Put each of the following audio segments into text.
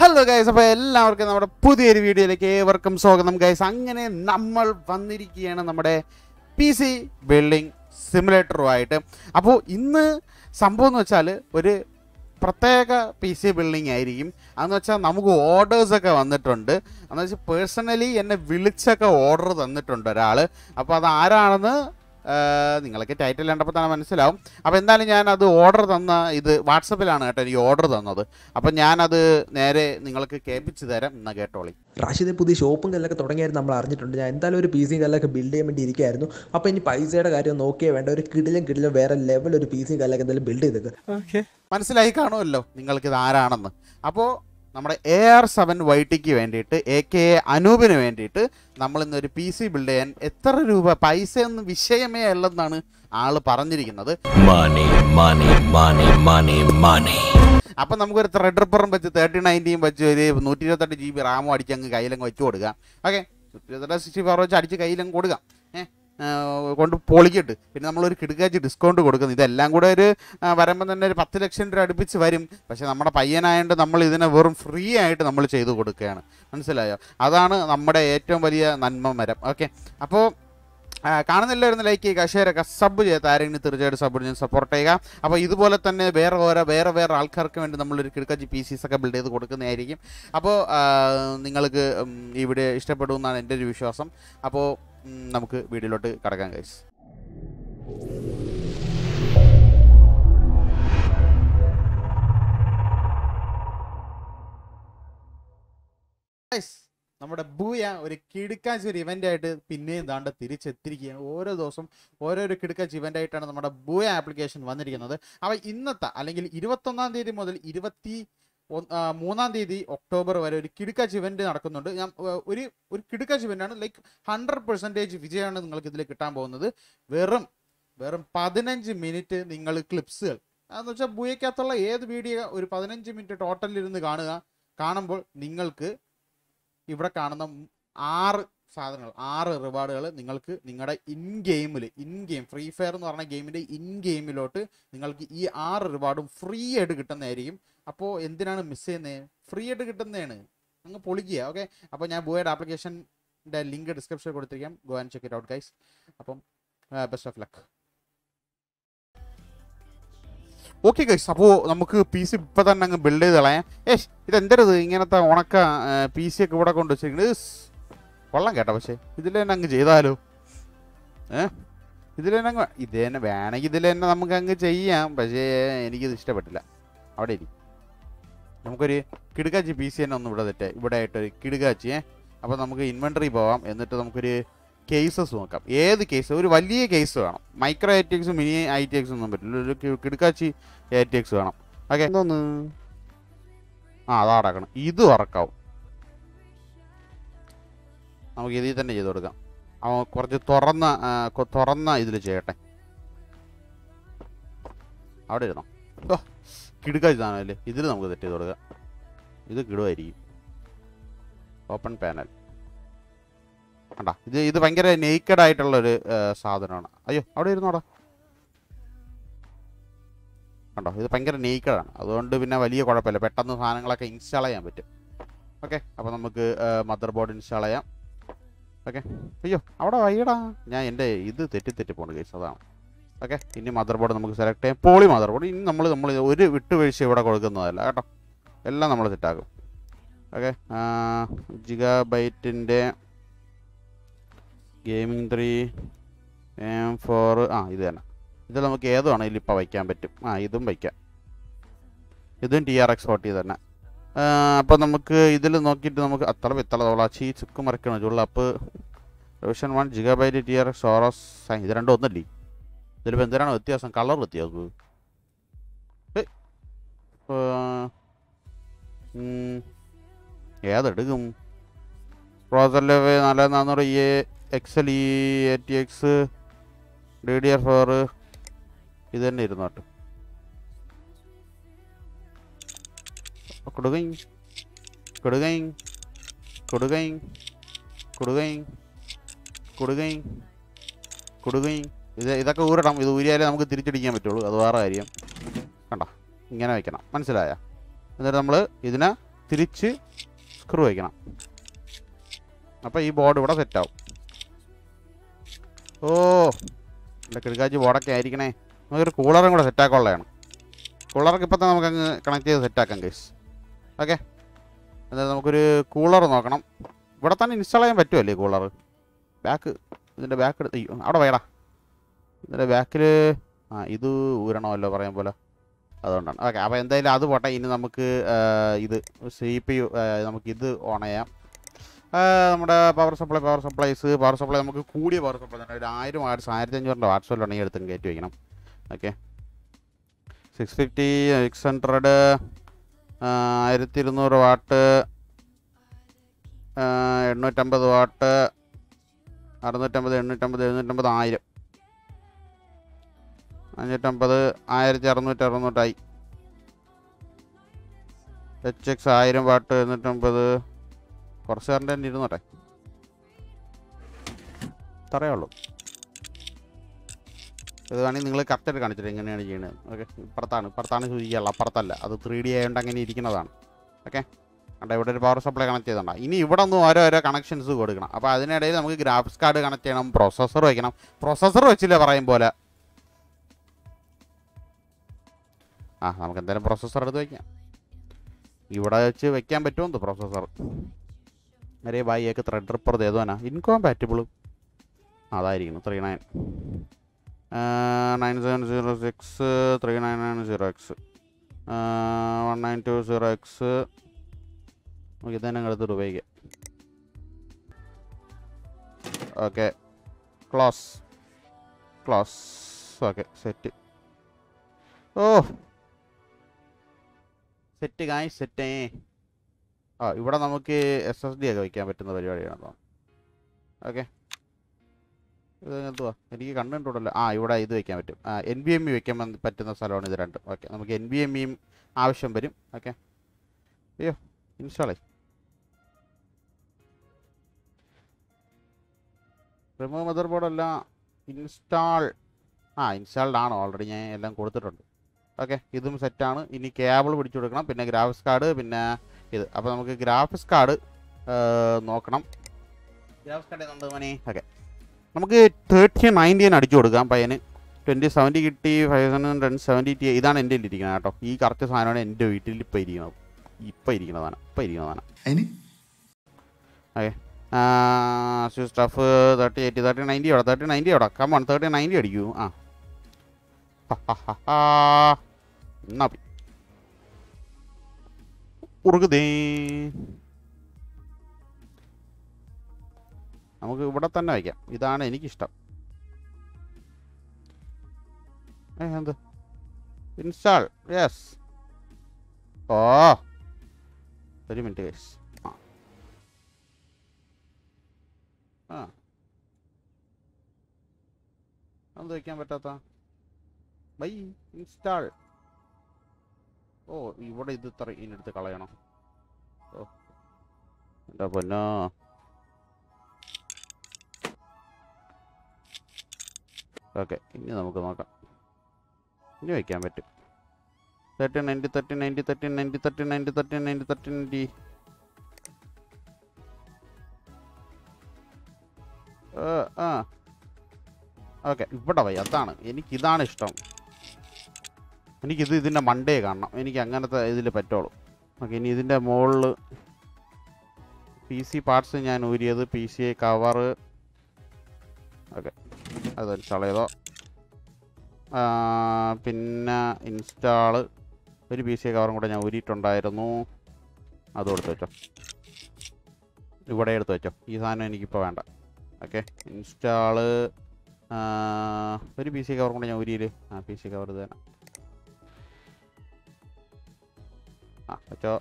Hello guys അപ്പോൾ എല്ലാവർക്കും നമ്മുടെ പുതിയൊരു വീഡിയോയിലേക്ക് ഏവർക്കും സ്വാഗതം ഗൈസ് അങ്ങനെ നമ്മൾ വന്നിരിക്കുകയാണ് നമ്മുടെ പി സി ബിൽഡിംഗ് സിമുലേറ്ററുമായിട്ട് അപ്പോൾ ഇന്ന് സംഭവം എന്ന് വെച്ചാൽ ഒരു പ്രത്യേക പി സി ബിൽഡിംഗ് ആയിരിക്കും അതെന്ന് വെച്ചാൽ നമുക്ക് ഓർഡേഴ്സൊക്കെ വന്നിട്ടുണ്ട് എന്ന് വെച്ചാൽ പേഴ്സണലി എന്നെ വിളിച്ചൊക്കെ ഓർഡർ തന്നിട്ടുണ്ട് ഒരാൾ അപ്പോൾ അത് ആരാണെന്ന് ആ, നിങ്ങൾക്ക് ടൈറ്റിൽ കണ്ടപ്പോൾ തന്നെ മനസ്സിലാവും അപ്പോൾ എന്തായാലും ഞാൻ അത് ഓർഡർ തന്ന ഇത് വാട്സപ്പിലാണ് കേട്ടോ എനിക്ക് ഓർഡർ തന്നത് അപ്പം ഞാനത് നേരെ നിങ്ങൾക്ക് കേൾപ്പിച്ച് തരാം എന്നാ കേട്ടോളി റാഷിദ് പുതിയ ഷോപ്പും കല്ലൊക്കെ തുടങ്ങിയായിരുന്നു നമ്മൾ അറിഞ്ഞിട്ടുണ്ട് ഞാൻ എന്തായാലും ഒരു പി സിയും കല്ലൊക്കെ ബിൽഡ് ചെയ്യാൻ വേണ്ടി ഇരിക്കുകയായിരുന്നു അപ്പോൾ ഇനി പൈസയുടെ കാര്യം നോക്കിയേ വേണ്ട ഒരു കിടിലും കിടിലും വേറെ ലെവൽ ഒരു പി സിയും കല്ലൊക്കെ എന്തായാലും ബിൽഡ് ചെയ്തേക്ക് മനസ്സിലായി കാണുമല്ലോ നിങ്ങൾക്കിത് ആരാണെന്ന് അപ്പോൾ നമ്മുടെ എ ആർ സെവൻ വൈറ്റിക്ക് വേണ്ടിയിട്ട് എ കെ എ അനൂപിന് വേണ്ടിയിട്ട് നമ്മൾ ഇന്നൊരു പി സി ബിൽഡ് ചെയ്യാൻ എത്ര രൂപ പൈസ ഒന്നും വിഷയമേ അല്ലെന്നാണ് ആള് പറഞ്ഞിരിക്കുന്നത് Money, money, money, money, money. അപ്പം നമുക്കൊരു ത്രെഡ് റിപ്പറും വെച്ച് തേർട്ടി നയൻറ്റിയും വെച്ച് ഒരു നൂറ്റി ഇരുപത്തെട്ട് ജി ബി റാമും അടിച്ച് അങ്ങ് കയ്യിലങ്ങ് വെച്ച് കൊടുക്കാം ഓക്കെ സിക്സ്റ്റി ഫോർ വെച്ച് അടിച്ച് കയ്യിലങ്ങ് കൊടുക്കാം ഏഹ് കൊണ്ട് പൊളിക്കിട്ട് പിന്നെ നമ്മളൊരു കിടുക്കാച്ച് ഡിസ്കൗണ്ട് കൊടുക്കുന്നു ഇതെല്ലാം കൂടെ ഒരു ആ, വരുമ്പോൾ തന്നെ ഒരു പത്ത് ലക്ഷം രൂപ അടുപ്പിച്ച് വരും പക്ഷേ നമ്മുടെ പയ്യനായതുകൊണ്ട് നമ്മൾ ഇതിനെ വെറും ഫ്രീ ആയിട്ട് നമ്മൾ ചെയ്തു കൊടുക്കുകയാണ് മനസ്സിലായോ അതാണ് നമ്മുടെ ഏറ്റവും വലിയ നന്മ മരം ഓക്കെ അപ്പോൾ ആ, കാണുന്നില്ലായിരുന്നു ലൈക്ക് ചെയ്യുക ഷെയർ ചെയ്യുക സബ് ചെയ്ത് ആരെങ്കിലും തീർച്ചയായിട്ടും സബ് ചെയ്ത് സപ്പോർട്ട് ചെയ്യുക അപ്പോൾ ഇതുപോലെ തന്നെ വേറെ ഓരോ വേറെ വേറെ ആൾക്കാർക്ക് വേണ്ടി നമ്മളൊരു കിടക്കച്ചി പി സീസ് ഒക്കെ ബിൽഡ് ചെയ്ത് കൊടുക്കുന്നതായിരിക്കും അപ്പോൾ ആ, നിങ്ങൾക്ക് ഉം, ഈ വീഡിയോ ഇഷ്ടപ്പെടുമെന്നാണ് എൻ്റെ ഒരു വിശ്വാസം അപ്പോൾ ഉം, നമുക്ക് വീഡിയോയിലോട്ട് കടക്കാം ഗൈസ് ഗൈസ് നമ്മുടെ ബൂയ ഒരു കിടുക്കാച്ച് ഒരു ഇവന്റ് ആയിട്ട് പിന്നെയും താണ്ട് തിരിച്ചെത്തിരിക്കുകയാണ് ഓരോ ദിവസം ഓരോരോ കിടുക്കാച്ച് ഇവന്റ് ആയിട്ടാണ് നമ്മുടെ ബൂയ ആപ്ലിക്കേഷൻ വന്നിരിക്കുന്നത് അപ്പോൾ ഇന്നത്തെ അല്ലെങ്കിൽ ഇരുപത്തൊന്നാം തീയതി മുതൽ ഇരുപത്തി ഒന്ന്- ആ, മൂന്നാം തീയതി ഒക്ടോബർ വരെ ഒരു കിടുക്കാച്ച് ഇവന്റ് നടക്കുന്നുണ്ട് ഞാൻ ആ, ഒരു ഒരു കിടുക്കാച്ച് ഇവന്റ് ആണ് ലൈക്ക് ഹൺഡ്രഡ് പെർസെൻറ്റേജ് വിജയമാണ് നിങ്ങൾക്ക് ഇതിൽ കിട്ടാൻ പോകുന്നത് വെറും വെറും പതിനഞ്ച് മിനിറ്റ് നിങ്ങൾ ക്ലിപ്സുകൾ അതെന്ന് വെച്ചാൽ ബുയക്കകത്തുള്ള ഏത് വീഡിയോ ഒരു പതിനഞ്ച് മിനിറ്റ് ടോട്ടലിൽ ഇരുന്ന് കാണുക കാണുമ്പോൾ നിങ്ങൾക്ക് ഇവിടെ കാണുന്ന മ് ആറ് സാധനങ്ങൾ ആറ് റിവാർഡുകൾ നിങ്ങൾക്ക് നിങ്ങളുടെ ഇൻ ഗെയിമിൽ ഇൻ ഗെയിം ഫ്രീ ഫയർ എന്ന് പറഞ്ഞ ഗെയിമിൻ്റെ ഇൻ ഗെയിമിലോട്ട് നിങ്ങൾക്ക് ഈ ആറ് റിവാർഡും ഫ്രീ ആയിട്ട് കിട്ടുന്നതായിരിക്കും അപ്പോൾ എന്തിനാണ് മിസ് ചെയ്യുന്നത് ഫ്രീ ആയിട്ട് കിട്ടുന്നതാണ് അങ്ങ് പൊളിക്കുക ഓക്കെ അപ്പോൾ ഞാൻ ബോയുടെ ആപ്ലിക്കേഷൻ്റെ ലിങ്ക് ഡിസ്ക്രിപ്ഷനിൽ കൊടുത്തിരിക്കാം go and check it out guys അപ്പം best of luck okay guys അപ്പോൾ നമുക്ക് പി സി ഇപ്പം തന്നെ അങ്ങ് ബിൽഡ് ചെയ്ത് കളയാം ഏഷ് ഇതെന്തരത് ഇങ്ങനത്തെ ഉണക്ക പി സി ഒക്കെ ഇവിടെ കൊണ്ട് വെച്ചിരിക്കുന്നത് ഇസ്, കൊള്ളാം കേട്ടോ പക്ഷേ ഇതിൽ തന്നെ അങ്ങ് ചെയ്താലോ ഏ ഇതിൽ തന്നെ അങ്ങ് ഇത് തന്നെ വേണമെങ്കിൽ ഇതിൽ തന്നെ നമുക്ക് അങ്ങ് ചെയ്യാം പക്ഷേ എനിക്കിത് ഇഷ്ടപ്പെട്ടില്ല അവിടെ ഇരി നമുക്കൊരു കിടുകാച്ചി പി സി തന്നെ ഒന്ന് ഇവിടെ തെറ്റേ ഇവിടെ ആയിട്ടൊരു കിടുകാച്ചി ഏ അപ്പോൾ നമുക്ക് ഇൻവെൻട്രി പോവാം എന്നിട്ട് നമുക്കൊരു കേസസ് നോക്കാം ഏത് കേസ് ഒരു വലിയ കേസ് വേണം മൈക്രോ ഐ ടി എക്സും മിനി ഐ ടി എക്സും ഒന്നും പറ്റില്ല ഒരു കി- കിടുക്കാച്ചി ഐ ടി എക്സ് വേണം ഓക്കെ എന്തോന്ന് ആ അതാ അടക്കണം ഇത് വറക്കാവും നമുക്ക് ഇതിൽ തന്നെ ചെയ്ത് കൊടുക്കാം അവൻ കുറച്ച് തുറന്ന ആ, കൊ- തുറന്ന ഇതിൽ ചെയ്യട്ടെ അവിടെ ഇരുന്നോ ഓ കിടുക്കാച്ചി സാധനമല്ലേ ഇതിൽ നമുക്ക് സെറ്റ് ചെയ്ത് കൊടുക്കാം ഇത് കിടുവായിരിക്കും ഓപ്പൺ പാനൽ കണ്ടാ ഇത് ഇത് ഭയങ്കര നെയ്ക്കഡ് ആയിട്ടുള്ള ഒരു സാധനമാണ് അയ്യോ അവിടെ ഇരുന്നോടാ കണ്ടോ ഇത് ഭയങ്കര നെയ്ക്കഡാണ് അതുകൊണ്ട് പിന്നെ വലിയ കുഴപ്പമില്ല പെട്ടെന്ന് സാധനങ്ങളൊക്കെ ഇൻസ്റ്റാൾ ചെയ്യാൻ പറ്റും ഓക്കെ അപ്പോൾ നമുക്ക് മദർ ബോർഡ് ഇൻസ്റ്റാൾ ചെയ്യാം ഓക്കെ അയ്യോ അവിടെ വയ്യടാ ഞാൻ എൻ്റെ ഇത് തെറ്റി തെറ്റി പോണ് കേസ് അതാണ് ഓക്കെ ഇനി മദർ ബോർഡ് നമുക്ക് സെലക്ട് ചെയ്യാം പോളി മദർ ബോർഡ് ഇനി നമ്മൾ നമ്മൾ ഒരു വിട്ടുവീഴ്ച ഇവിടെ കൊടുക്കുന്നതല്ല കേട്ടോ എല്ലാം നമ്മൾ സെറ്റാക്കും ഓക്കെ ജിഗാ ബൈറ്റിൻ്റെ ഗെയിമിംഗ് ത്രീ എം ഫോർ ആ ഇത് തന്നെ ഇത് നമുക്ക് ഏത് വേണമെങ്കിലും ഇപ്പോൾ വയ്ക്കാൻ പറ്റും ആ ഇതും വയ്ക്കാം ഇതും ടി ആർ എക്സ് ഫോർട്ടി തന്നെ അപ്പോൾ നമുക്ക് ഇതിൽ നോക്കിയിട്ട് നമുക്ക് അത്ര വിത്തള തോളാച്ചി ചുക്ക് മറിക്കണം ചുള്ളപ്പ് റോഷൻ one gigabyte T R X Aorus ഇത് രണ്ടും ഒന്നല്ലേ ഇതിലിപ്പോൾ എന്തിനാണ് വ്യത്യാസം കളർ വ്യത്യാസം ഏയ്. ആ, ഉം, ഏതെടുക്കും പ്രോസർ ലെവൽ നാല് നാന്നൂറ് എ എക്സൽ E A T X D D R four ഇത് തന്നെ ഇരുന്നോട്ട് കൊടുകൈ കൊടുകൈ കൊടുകൈ കൊടുകൈ കൊടുകൈ കൊടുകൈ ഇത് ഇതൊക്കെ ഊരണം ഇത് ഊരിയാലേ നമുക്ക് തിരിച്ചടിക്കാൻ പറ്റുള്ളൂ അത് വേറെ കാര്യം കണ്ട ഇങ്ങനെ വെക്കണം മനസ്സിലായ എന്നിട്ട് നമ്മൾ ഇതിനെ തിരിച്ച് സ്ക്രൂ വയ്ക്കണം അപ്പോൾ ഈ ബോർഡ് ഇവിടെ സെറ്റാവും ഓ എൻ്റെ കിടക്കാച്ചി ബോർഡൊക്കെ ആയിരിക്കണേ നമുക്കൊരു കൂളറും കൂടെ സെറ്റാക്കാനുള്ളതാണ് കൂളറൊക്കെ ഇപ്പം തന്നെ നമുക്കങ്ങ് കണക്ട് ചെയ്ത് സെറ്റാക്കാം കേസ് ഓക്കെ എന്നാൽ നമുക്കൊരു കൂളർ നോക്കണം ഇവിടെ തന്നെ ഇൻസ്റ്റാൾ ചെയ്യാൻ പറ്റുമല്ലേ കൂളർ ബാക്ക് ഇതിൻ്റെ ബാക്ക് എടുത്ത് അയ്യോ, അവിടെ വേടാ ഇതിൻ്റെ ബാക്കിൽ ആ ഇത് ഊരണമല്ലോ പറയാൻ പോലെ അതുകൊണ്ടാണ് ഓക്കെ അപ്പോൾ എന്തായാലും അത് പോട്ടെ ഇനി നമുക്ക് ആ, ഇത് സി പി യു നമുക്ക് ഇത് ഓൺ ചെയ്യാം ആ, നമ്മുടെ power supply power supplies power supply നമുക്ക് കൂടിയ പവർ സപ്ലൈ തന്നെ ഒരു ആയിരം വാട്സ് ആയിരത്തി അഞ്ഞൂറിൻ്റെ വാട്സ് വല്ലതും ഉണ്ടെങ്കിൽ എടുത്തും കയറ്റി വയ്ക്കണം okay six fifty six hundred ആയിരത്തി ഇരുന്നൂറ് വാട്ട് എണ്ണൂറ്റമ്പത് വാട്ട് അറുന്നൂറ്റമ്പത് എണ്ണൂറ്റമ്പത് എഴുന്നൂറ്റമ്പത് ആയിരം അഞ്ഞൂറ്റമ്പത് ആയിരത്തി അറുന്നൂറ്റി അറുന്നൂറ്റായി എച്ച് എക്സ് ആയിരം വാട്ട് എഴുന്നൂറ്റമ്പത് കുറച്ച് കറണ്ട് തന്നെ ഇരുന്നോട്ടെ ഇത്രയേ ഉള്ളൂ ഇത് വേണമെങ്കിൽ നിങ്ങൾ കറക്റ്റായിട്ട് കാണിച്ചിട്ട് എങ്ങനെയാണ് ചെയ്യുന്നത് ഓക്കെ ഇപ്പുറത്താണ് ഇപ്പുറത്താണ് സൂചിക്കുകയുള്ളൂ അപ്പുറത്തല്ല അത് ത്രീ ഡി ആയതുകൊണ്ട് അങ്ങനെ ഇരിക്കുന്നതാണ് ഓക്കെ കണ്ട ഇവിടെ ഒരു പവർ സപ്ലൈ കണക്ട് ചെയ്തിട്ടുണ്ട് ഇനി ഇവിടെ നിന്ന് ഓരോരോ കണക്ഷൻസ് കൊടുക്കണം അപ്പോൾ അതിനിടയിൽ നമുക്ക് ഗ്രാഫിക്സ് കാർഡ് കണക്ട് ചെയ്യണം പ്രോസസ്സർ വയ്ക്കണം പ്രോസസ്സർ വെച്ചില്ല പറയും പോലെ ആ നമുക്ക് എന്തായാലും പ്രോസസ്സർ എടുത്ത് വയ്ക്കാം ഇവിടെ വെച്ച് വെക്കാൻ പറ്റുമോ പ്രോസസ്സർ അരേ ബായി ഏക്ക് ത്രെഡ് ട്രിപ്പർ ഏതോനാ ഇൻകോമ്പാറ്റിബിൾ അതായിരിക്കുന്നു three nine nine seven zero six three nine nine zero X one nine two zero X നമുക്ക് ഇത് തന്നെ എടുത്തിട്ട് ഉപയോഗിക്കാം okay close close okay set ഓ സെറ്റ് കായ് സെറ്റേ ആ ഇവിടെ നമുക്ക് എസ് എസ് ഡി ഒക്കെ വയ്ക്കാൻ പറ്റുന്ന പരിപാടിയാണ് ഓക്കെ ഇത് എന്തുവാ എനിക്ക് കണ്ടിട്ടുണ്ടല്ലോ ആ ഇവിടെ ഇത് വെക്കാൻ പറ്റും ആ എൻ ബി എം ഇ വെക്കാൻ വന്ന് പറ്റുന്ന സ്ഥലമാണ് ഇത് രണ്ടും ഓക്കെ നമുക്ക് എൻ ബി എം ഇയും ആവശ്യം വരും ഓക്കെ അയ്യോ ഇൻസ്റ്റാളേ റിമൂവ് മദർ ബോർഡ് അല്ല ഇൻസ്റ്റാൾ ആ ഇൻസ്റ്റാൾഡ് ആണ് ഓൾറെഡി ഞാൻ എല്ലാം കൊടുത്തിട്ടുണ്ട് ഓക്കെ ഇതും സെറ്റാണ് ഇനി കേബിൾ പിടിച്ചു കൊടുക്കണം പിന്നെ ഗ്രാഫിക്സ് കാർഡ് പിന്നെ ഇത് അപ്പോൾ നമുക്ക് ഗ്രാഫിക്സ് കാർഡ് നോക്കണം ഗ്രാഫിക്സ് കാർഡ് ഉണ്ട് മനെ ഓക്കെ നമുക്ക് തേർട്ടി നയൻറ്റീൻ അടിച്ചു കൊടുക്കാം പയ്യന് ട്വൻറ്റി സെവൻറ്റി കിട്ടി five hundred ten seventy T ഇതാണ് എൻ്റെ ഇരിക്കുന്നത് കേട്ടോ ഈ കറക്റ്റ് സാധനമാണ് എൻ്റെ വീട്ടിൽ ഇപ്പോൾ ഇരിക്കുന്നത് ഇപ്പോൾ ഇരിക്കുന്നതാണ് ഇപ്പോൾ ഇരിക്കുന്നതാണ് അതിന് okay stuff thirty eighty thirty ninety എവിടെ തേർട്ടി നയൻറ്റി എവിടെ കമ്മൺ തേർട്ടി നയൻറ്റി അടിക്കൂ ആ എന്നാ പോയി ഉറുകുതേ നമുക്ക് ഇവിടെ തന്നെ വയ്ക്കാം ഇതാണ് എനിക്കിഷ്ടം ഏ എന്ത് ഇൻസ്റ്റാൾ യെസ് ഓ ഒരു മിനിറ്റ് കേസ് ആ ആ അത് വയ്ക്കാൻ പറ്റാത്ത ബൈ ഇൻസ്റ്റാൾ ഓ ഇവിടെ ഇത് ഇത്ര ഇതിനെടുത്ത് കളയണം ഓ എൻ്റെ പൊന്നോ ഓക്കെ ഇനി നമുക്ക് നോക്കാം ഇനി വയ്ക്കാൻ പറ്റും thirty ninety thirty ninety thirty ninety thirty ninety thirty ninety thirty ninety ആ ഓക്കെ ഇവിടെ വൈ അതാണ് എനിക്കിതാണ് ഇഷ്ടം എനിക്കിത് ഇതിൻ്റെ മണ്ടേ കാണണം എനിക്ക് അങ്ങനത്തെ ഇതിൽ പറ്റുള്ളൂ ഓക്കെ ഇനി ഇതിൻ്റെ മുകളിൽ പി സി പാർട്സ് ഞാൻ ഊരിയത് പി സി കവറ് ഓക്കെ അത് ഇൻസ്റ്റാൾ ചെയ്തോ ആ, പിന്നെ ഇൻസ്റ്റാള് ഒരു പി സി കവറും കൂടെ ഞാൻ ഊരിയിട്ടുണ്ടായിരുന്നു അതും എടുത്ത് വെച്ചോ ഇവിടെ എടുത്ത് വെച്ചോ ഈ സാധനം എനിക്കിപ്പോൾ വേണ്ട ഓക്കെ ഇൻസ്റ്റാള് ഒരു പി സി കവറും കൂടെ ഞാൻ ഊരിയില് ആ പി സി കവർ ഇത് തന്നെ ആ വെച്ചോ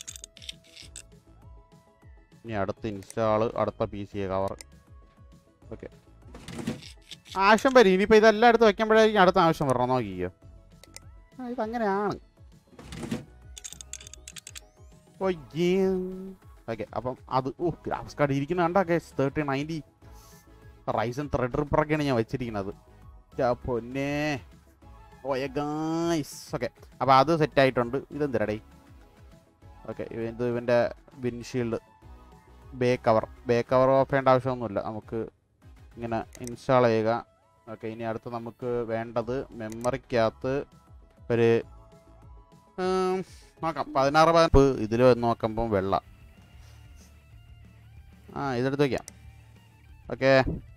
ഇനി അടുത്ത ഇൻസ്റ്റാള് അടുത്ത പി സി കവർ ഓക്കെ ആവശ്യം വരും ഇനിയിപ്പോൾ ഇതെല്ലാം എടുത്ത് വെക്കുമ്പോഴായിരിക്കും അടുത്ത ആവശ്യം വരണം നോക്കിക്കോ ആ ഇതങ്ങനെയാണ് ഓക്കെ അപ്പം അത് ഓ ഗ്രാഫിക്സ് കാർഡ് ഇരിക്കുന്ന കണ്ടാ case thirty ninety Ryzen thread റിപ്പറൊക്കെയാണ് ഞാൻ വെച്ചിരിക്കുന്നത് ച്ചാ പൊന്നേ ഓയ ഗായ്സ് ഓക്കെ അപ്പോൾ അത് സെറ്റ് ആയിട്ടുണ്ട് ഇതെന്തിരടേ ഓക്കെ ഇത് ഇവൻ്റെ windshield bay cover bay cover off ചെയ്യേണ്ട ആവശ്യമൊന്നുമില്ല നമുക്ക് ഇങ്ങനെ ഇൻസ്റ്റാൾ ചെയ്യുക ഓക്കെ ഇനി അടുത്ത് നമുക്ക് വേണ്ടത് മെമ്മറിക്കകത്ത് ഒരു ഉം, നോക്കാം പതിനാറ് പതിനപ്പ് ഇതിൽ നോക്കുമ്പം വെള്ള ആ ഇതെടുത്ത് വയ്ക്കാം okay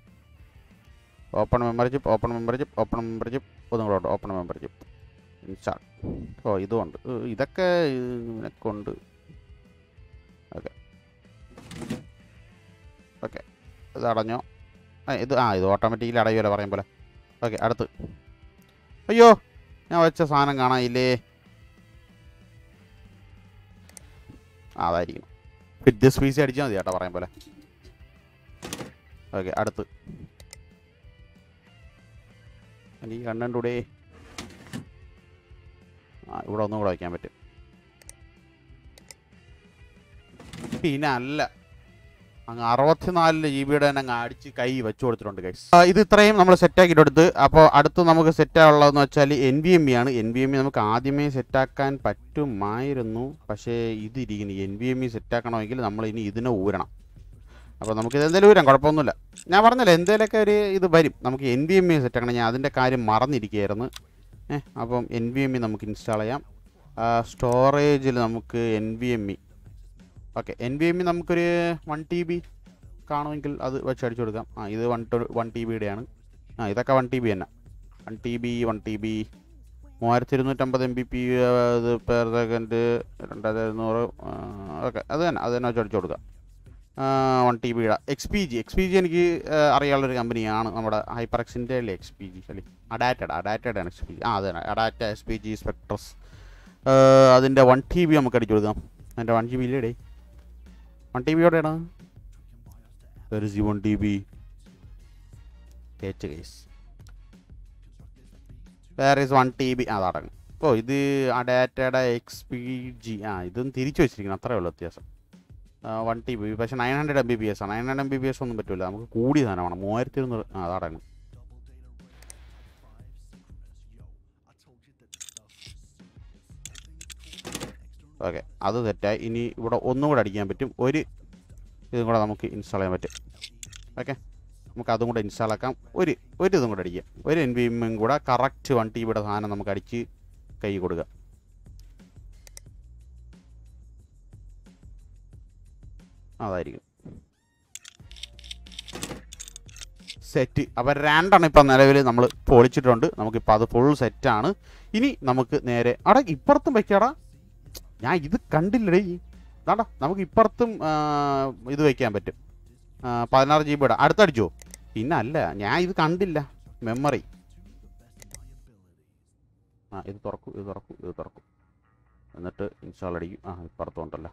open memory chip open memory chip open memory chip ഒന്നും കൂടെ ഓപ്പൺ മെമ്മറി ചിപ്പ് ഇൻസ്റ്റാൾ ഓ ഇതുമുണ്ട് ഏ, ഇതൊക്കെ ഇതിനെക്കൊണ്ട് ഓക്കെ ഓക്കെ ഇത് അടഞ്ഞോ ആ ഇത് ആ ഇത് ഓട്ടോമാറ്റിക്കലി അടയുമല്ലോ പറയും പോലെ ഓക്കെ അടുത്ത് അയ്യോ ഞാൻ വെച്ച സാധനം കാണാനില്ലേ ആ, അതായിരിക്കും ഫിറ്റ് ദിസ് പീസ് അടിച്ചാൽ മതി കേട്ടോ പറയും പോലെ ഓക്കെ അടുത്ത് എനിക്ക് കണ്ടുകൂടെ ആ ഇവിടെ ഒന്നും കൂടെ വയ്ക്കാൻ പറ്റും പിന്നെ അല്ല അങ്ങ് അറുപത്തിനാലില് ജി ബിയുടെ തന്നെ അങ്ങ് അടിച്ച് കൈ വെച്ചു കൊടുത്തിട്ടുണ്ട് ഗൈസ് ഇത് ഇത്രയും നമ്മൾ സെറ്റാക്കിയിട്ട് എടുത്ത് അപ്പോൾ അടുത്ത് നമുക്ക് സെറ്റായുള്ളതെന്ന് വെച്ചാൽ എൻ വി എം ഇ ആണ് എൻ വി എം ഇ നമുക്ക് ആദ്യമേ സെറ്റാക്കാൻ പറ്റുമായിരുന്നു പക്ഷേ ഇതിരിക്കുന്നു എൻ വി എം ഇ സെറ്റാക്കണമെങ്കിൽ നമ്മൾ ഇനി ഇതിനെ ഊരണം അപ്പോൾ നമുക്ക് ഇത് എന്തായാലും ഊരാം കുഴപ്പമൊന്നുമില്ല ഞാൻ പറഞ്ഞല്ലോ എന്തെങ്കിലുമൊക്കെ ഒരു ഇത് വരും നമുക്ക് എൻ വി എം ഇ സെറ്റാക്കണം ഞാൻ അതിൻ്റെ കാര്യം മറന്നിരിക്കുകയായിരുന്നു ഏഹ് അപ്പം എൻ വി എം ഇ നമുക്ക് ഇൻസ്റ്റാൾ ചെയ്യാം സ്റ്റോറേജിൽ നമുക്ക് N V M E okay N V M E നമുക്കൊരു വൺ ടി ബി കാണുമെങ്കിൽ അത് വെച്ച് അടിച്ചു കൊടുക്കാം ആ ഇത് വൺ ടു വൺ ടി ബിയുടെയാണ് ആ ഇതൊക്കെ വൺ ടി ബി തന്നെ one T B one T B മൂവായിരത്തി ഇരുന്നൂറ്റമ്പത് എം ബി പി ഇത് പെർ സെക്കൻഡ് രണ്ടായിരത്തി എഴുന്നൂറ് ഓക്കെ അത് തന്നെ അത് തന്നെ വെച്ച് അടിച്ചു കൊടുക്കാം വൺ ടി ബിയുടെ X P G X P G എനിക്ക് ആ, അറിയാനുള്ളൊരു കമ്പനിയാണ് നമ്മുടെ ഹൈപ്പർ എക്സിൻ്റെ അല്ലേ എക്സ് പി ജി അല്ലേ അഡാറ്റഡ് അഡാറ്റഡ് ആണ് എക്സ് പി ജി ആ അതെ ADATA S P G Spectrix അതിൻ്റെ വൺ ടി ബി നമുക്ക് അടിച്ചു കൊടുക്കാം അതിൻ്റെ വൺ ജി ബി ഇല്ലേ വൺ ടി ബി എവിടെയാണ് where is one T B കേച്ച് കേസ് വേറെ ഇസ് വൺ ടി ബി അതടങ്ങും ഓ ഇത് അഡാറ്റയുടെ എക്സ് പി ജി ആ ഇതും തിരിച്ചു വെച്ചിരിക്കണം അത്രേ ഉള്ളൂ വ്യത്യാസം വൺ ടി ബി പക്ഷേ nine hundred M B B S ആണ് nine hundred M B B S ഒന്നും പറ്റില്ല നമുക്ക് കൂടിയ സാധനമാണ് മൂവായിരത്തി ഇരുന്നൂറ് ആ അതടങ്ങും ഓക്കെ അത് തെറ്റായി ഇനി ഇവിടെ ഒന്നും കൂടെ അടിക്കാൻ പറ്റും ഒരു ഇതും കൂടെ നമുക്ക് ഇൻസ്റ്റാൾ ചെയ്യാൻ പറ്റും ഓക്കെ നമുക്ക് അതും കൂടെ ഇൻസ്റ്റാൾ ആക്കാം ഒരു ഒരു ഇതും കൂടെ അടിക്കാം ഒരു എൻ വി എമ്മും കൂടെ കറക്റ്റ് വൺ ടി ബിയുടെ സാധനം നമുക്ക് അടിച്ച് കൈ കൊടുക്കുക അതായിരിക്കും സെറ്റ് അപ്പം രണ്ടെണ്ണം ഇപ്പം നിലവിൽ നമ്മൾ പൊളിച്ചിട്ടുണ്ട് നമുക്കിപ്പോൾ അത് ഫുൾ സെറ്റാണ് ഇനി നമുക്ക് നേരെ അടാ ഇപ്പുറത്തും വെക്കാടാ ഞാൻ ഇത് കണ്ടില്ലടേ ഇതാടാ നമുക്ക് ഇപ്പുറത്തും ആ, ഇത് വെക്കാൻ പറ്റും ആ, പതിനാറ് ജി ബിയുടെ അടുത്തടിച്ചോ പിന്നെ അല്ല ഞാൻ ഇത് കണ്ടില്ല മെമ്മറി ആ ഇത് തുറക്കൂ ഇത് തുറക്കൂ ഇത് തുറക്കൂ എന്നിട്ട് ഇൻസ്റ്റാൾ അടിക്കും ആ ഇപ്പുറത്തുണ്ടല്ലോ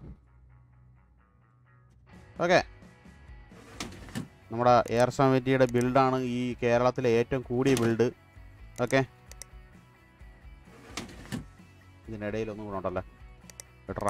ഓക്കെ നമ്മുടെ എയർ സമിറ്റിയുടെ ബിൽഡാണ് ഈ കേരളത്തിലെ ഏറ്റവും കൂടിയ ബിൽഡ് ഓക്കെ ഇതിനിടയിൽ ഒന്നും കൂടെ ഉണ്ടല്ലോ വിട്ടറാ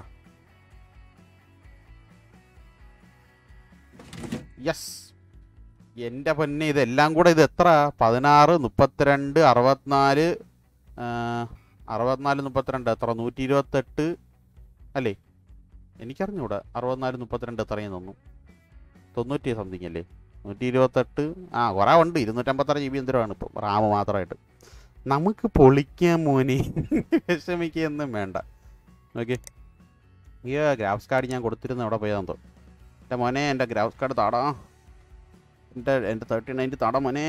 യെസ് എൻ്റെ പൊന്നെ ഇതെല്ലാം കൂടെ ഇത് എത്ര പതിനാറ് മുപ്പത്തിരണ്ട് അറുപത്തിനാല് ആ, അറുപത്തിനാല് മുപ്പത്തിരണ്ട് എത്ര നൂറ്റി ഇരുപത്തെട്ട് അല്ലേ എനിക്കറിഞ്ഞൂടാ അറുപത്തിനാല് മുപ്പത്തിരണ്ട് എത്രയും തോന്നുന്നു തൊണ്ണൂറ്റി സംതിങ് അല്ലേ നൂറ്റി ഇരുപത്തെട്ട് ആ കുറേ ഉണ്ട് ഇരുന്നൂറ്റമ്പത്താറ് ജി ബി എന്തരമാണ് ഇപ്പോൾ റാം മാത്രമായിട്ട് നമുക്ക് പൊളിക്കാൻ മോനെ വിഷമിക്കുകയൊന്നും വേണ്ട ഓക്കെ ഈ ഗ്രാഫ്സ് കാർഡ് ഞാൻ കൊടുത്തിരുന്നു അവിടെ പോയതാന്ന് തോന്നുന്നു എൻ്റെ മോനെ എൻ്റെ ഗ്രാഫ്സ് കാർഡ് താടാ എൻ്റെ എൻ്റെ തേർട്ടി നയൻറ്റി താടാ മോനെ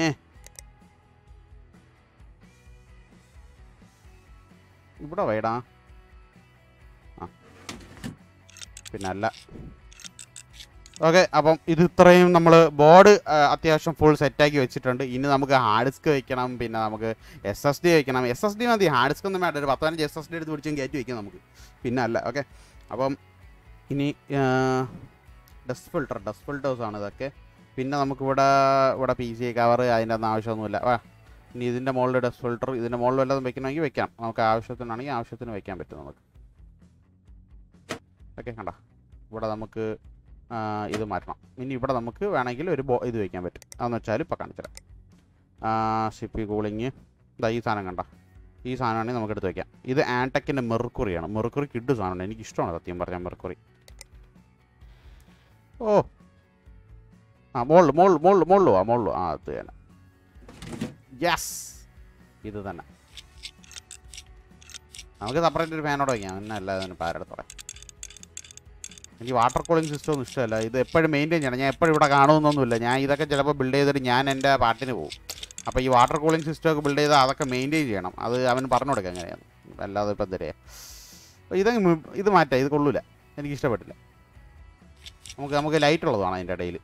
ഇവിടെ വേടാ ആ പിന്നെ അല്ല ഓക്കെ അപ്പം ഇത് ഇത്രയും നമ്മൾ ബോർഡ് അത്യാവശ്യം ഫുൾ സെറ്റാക്കി വെച്ചിട്ടുണ്ട് ഇനി നമുക്ക് ഹാർഡ് ഡിസ്ക് വെക്കണം പിന്നെ നമുക്ക് എസ് എസ് ഡി വെക്കണം എസ് എസ് ഡി മതി ഹാർഡ് ഡിസ്ക് ഒന്നും വേണ്ട ഒരു പത്ത് പതിനഞ്ച് എസ് എസ് ഡി എടുത്ത് പിടിച്ചും കയറ്റി വെക്കാം നമുക്ക് പിന്നെ അല്ല ഓക്കെ അപ്പം ഇനി ഡസ്റ്റ് ഫിൽട്ടർ ഡസ്റ്റ് ഫിൽട്ടേഴ്സ് ആണ് ഇതൊക്കെ പിന്നെ നമുക്കിവിടെ ഇവിടെ പി സി കവർ അതിൻ്റെ ഒന്നും ആവശ്യമൊന്നുമില്ല വാ ഇനി ഇതിൻ്റെ മുകളിൽ ഡസ്റ്റ് ഫിൽട്ടർ ഇതിൻ്റെ മുകളിൽ വല്ലതും വെക്കണമെങ്കിൽ വെക്കാം നമുക്ക് ആവശ്യത്തിനാണെങ്കിൽ ആവശ്യത്തിന് വെക്കാൻ പറ്റും നമുക്ക് ഓക്കെ കണ്ട ഇവിടെ നമുക്ക് ആ, ഇത് മാറ്റണം ഇനി ഇവിടെ നമുക്ക് വേണമെങ്കിൽ ഒരു ബോ ഇത് വയ്ക്കാൻ പറ്റും അതെന്ന് വെച്ചാൽ ഇപ്പോൾ കാണിച്ചുതരാം ഷിപ്പി കൂളിങ് ഇതാ ഈ സാധനം കണ്ട ഈ സാധനമാണെങ്കിൽ നമുക്ക് എടുത്ത് വയ്ക്കാം ഇത് ആൻടെക്കിൻ്റെ മെർക്കുറിയാണ് മെർക്കുറി കിഡ് സാധനമാണ് എനിക്ക് ഇഷ്ടമാണ് സത്യം പറഞ്ഞാൽ മെർക്കുറി ഓ ആ മോളിൽ മോളിൽ മോളിൽ മോളിൽ ആ മോളിൽ ആ അത് തന്നെ യെസ് ഇത് തന്നെ നമുക്ക് സെപ്പറേറ്റ് ഒരു ഫാനോട് വയ്ക്കാം പിന്നെ അല്ലാതെ തന്നെ പാരെടുത്ത് പറയാം എനിക്ക് വാട്ടർ കൂളിംഗ് സിസ്റ്റം ഒന്നും ഇഷ്ടമല്ല ഇത് എപ്പോഴും മെയിൻറ്റെയിൻ ചെയ്യണം ഞാൻ എപ്പോഴും ഇവിടെ കാണുമെന്നൊന്നുമില്ല ഞാൻ ഇതൊക്കെ ചിലപ്പോൾ ബിൽഡ് ചെയ്തിട്ട് ഞാൻ എൻ്റെ പാട്ടിന് പോകും അപ്പോൾ ഈ വാട്ടർ കൂളിംഗ് സിസ്റ്റം ഒക്കെ ബിൽഡ് ചെയ്താൽ അതൊക്കെ മെയിൻറ്റെയിൻ ചെയ്യണം അത് അവന് പറഞ്ഞു കൊടുക്കാം എങ്ങനെയാണ് അല്ലാതെ ഇപ്പം എന്തരേ ഇതങ്ങ് മി- ഇത് മാറ്റാം ഇത് കൊള്ളൂല എനിക്ക് ഇഷ്ടപ്പെട്ടില്ല നമുക്ക് നമുക്ക് ലൈറ്റ് ഉള്ളതാണ് അതിൻ്റെ ഇടയിൽ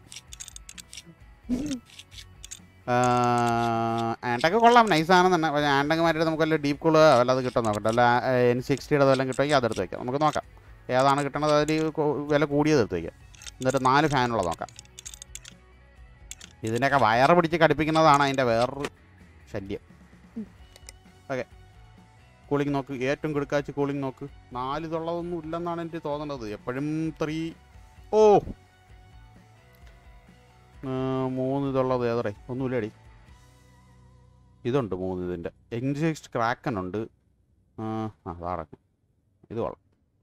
ആൻഡൊക്കെ കൊള്ളാം നൈസാണെന്ന് തന്നെ പക്ഷേ ആൻഡൊക്കെ മാറ്റിയിട്ട് നമുക്ക് വല്ല ഡീപ്പ് കൂള് വല്ലത് കിട്ടും നോക്കട്ടെ അല്ല എൻ സിക്സ്റ്റിയുടെ വല്ലതും കിട്ടുമെങ്കിൽ അതെടുത്ത് വയ്ക്കാം നമുക്ക് നോക്കാം ഏതാണ് കിട്ടണത് അതിൽ കൊ- വില കൂടിയത് എടുത്ത് വയ്ക്കാം എന്നിട്ട് നാല് ഫാനുള്ളത് നോക്കാം ഇതിൻ്റെയൊക്കെ വയറ് പിടിച്ച് കടുപ്പിക്കുന്നതാണ് അതിൻ്റെ വേറൊരു ശല്യം ഓക്കെ കൂളിംഗ് നോക്ക് ഏറ്റവും കിടക്കാച്ച് കൂളിംഗ് നോക്ക് നാല് ഇതുള്ളതൊന്നും ഇല്ലെന്നാണ് എനിക്ക് തോന്നുന്നത് എപ്പോഴും ത്രീ ഓ ആ, മൂന്ന് ഇതുള്ളത് ഏതറേ ഒന്നുമില്ലടി ഇതുണ്ട് മൂന്ന് ഇതിൻ്റെ എൻജിക്സ് ക്രാക്കൻ ഉണ്ട് ആ ആ, അതാടക്കും ഇത് കൊള്ളാം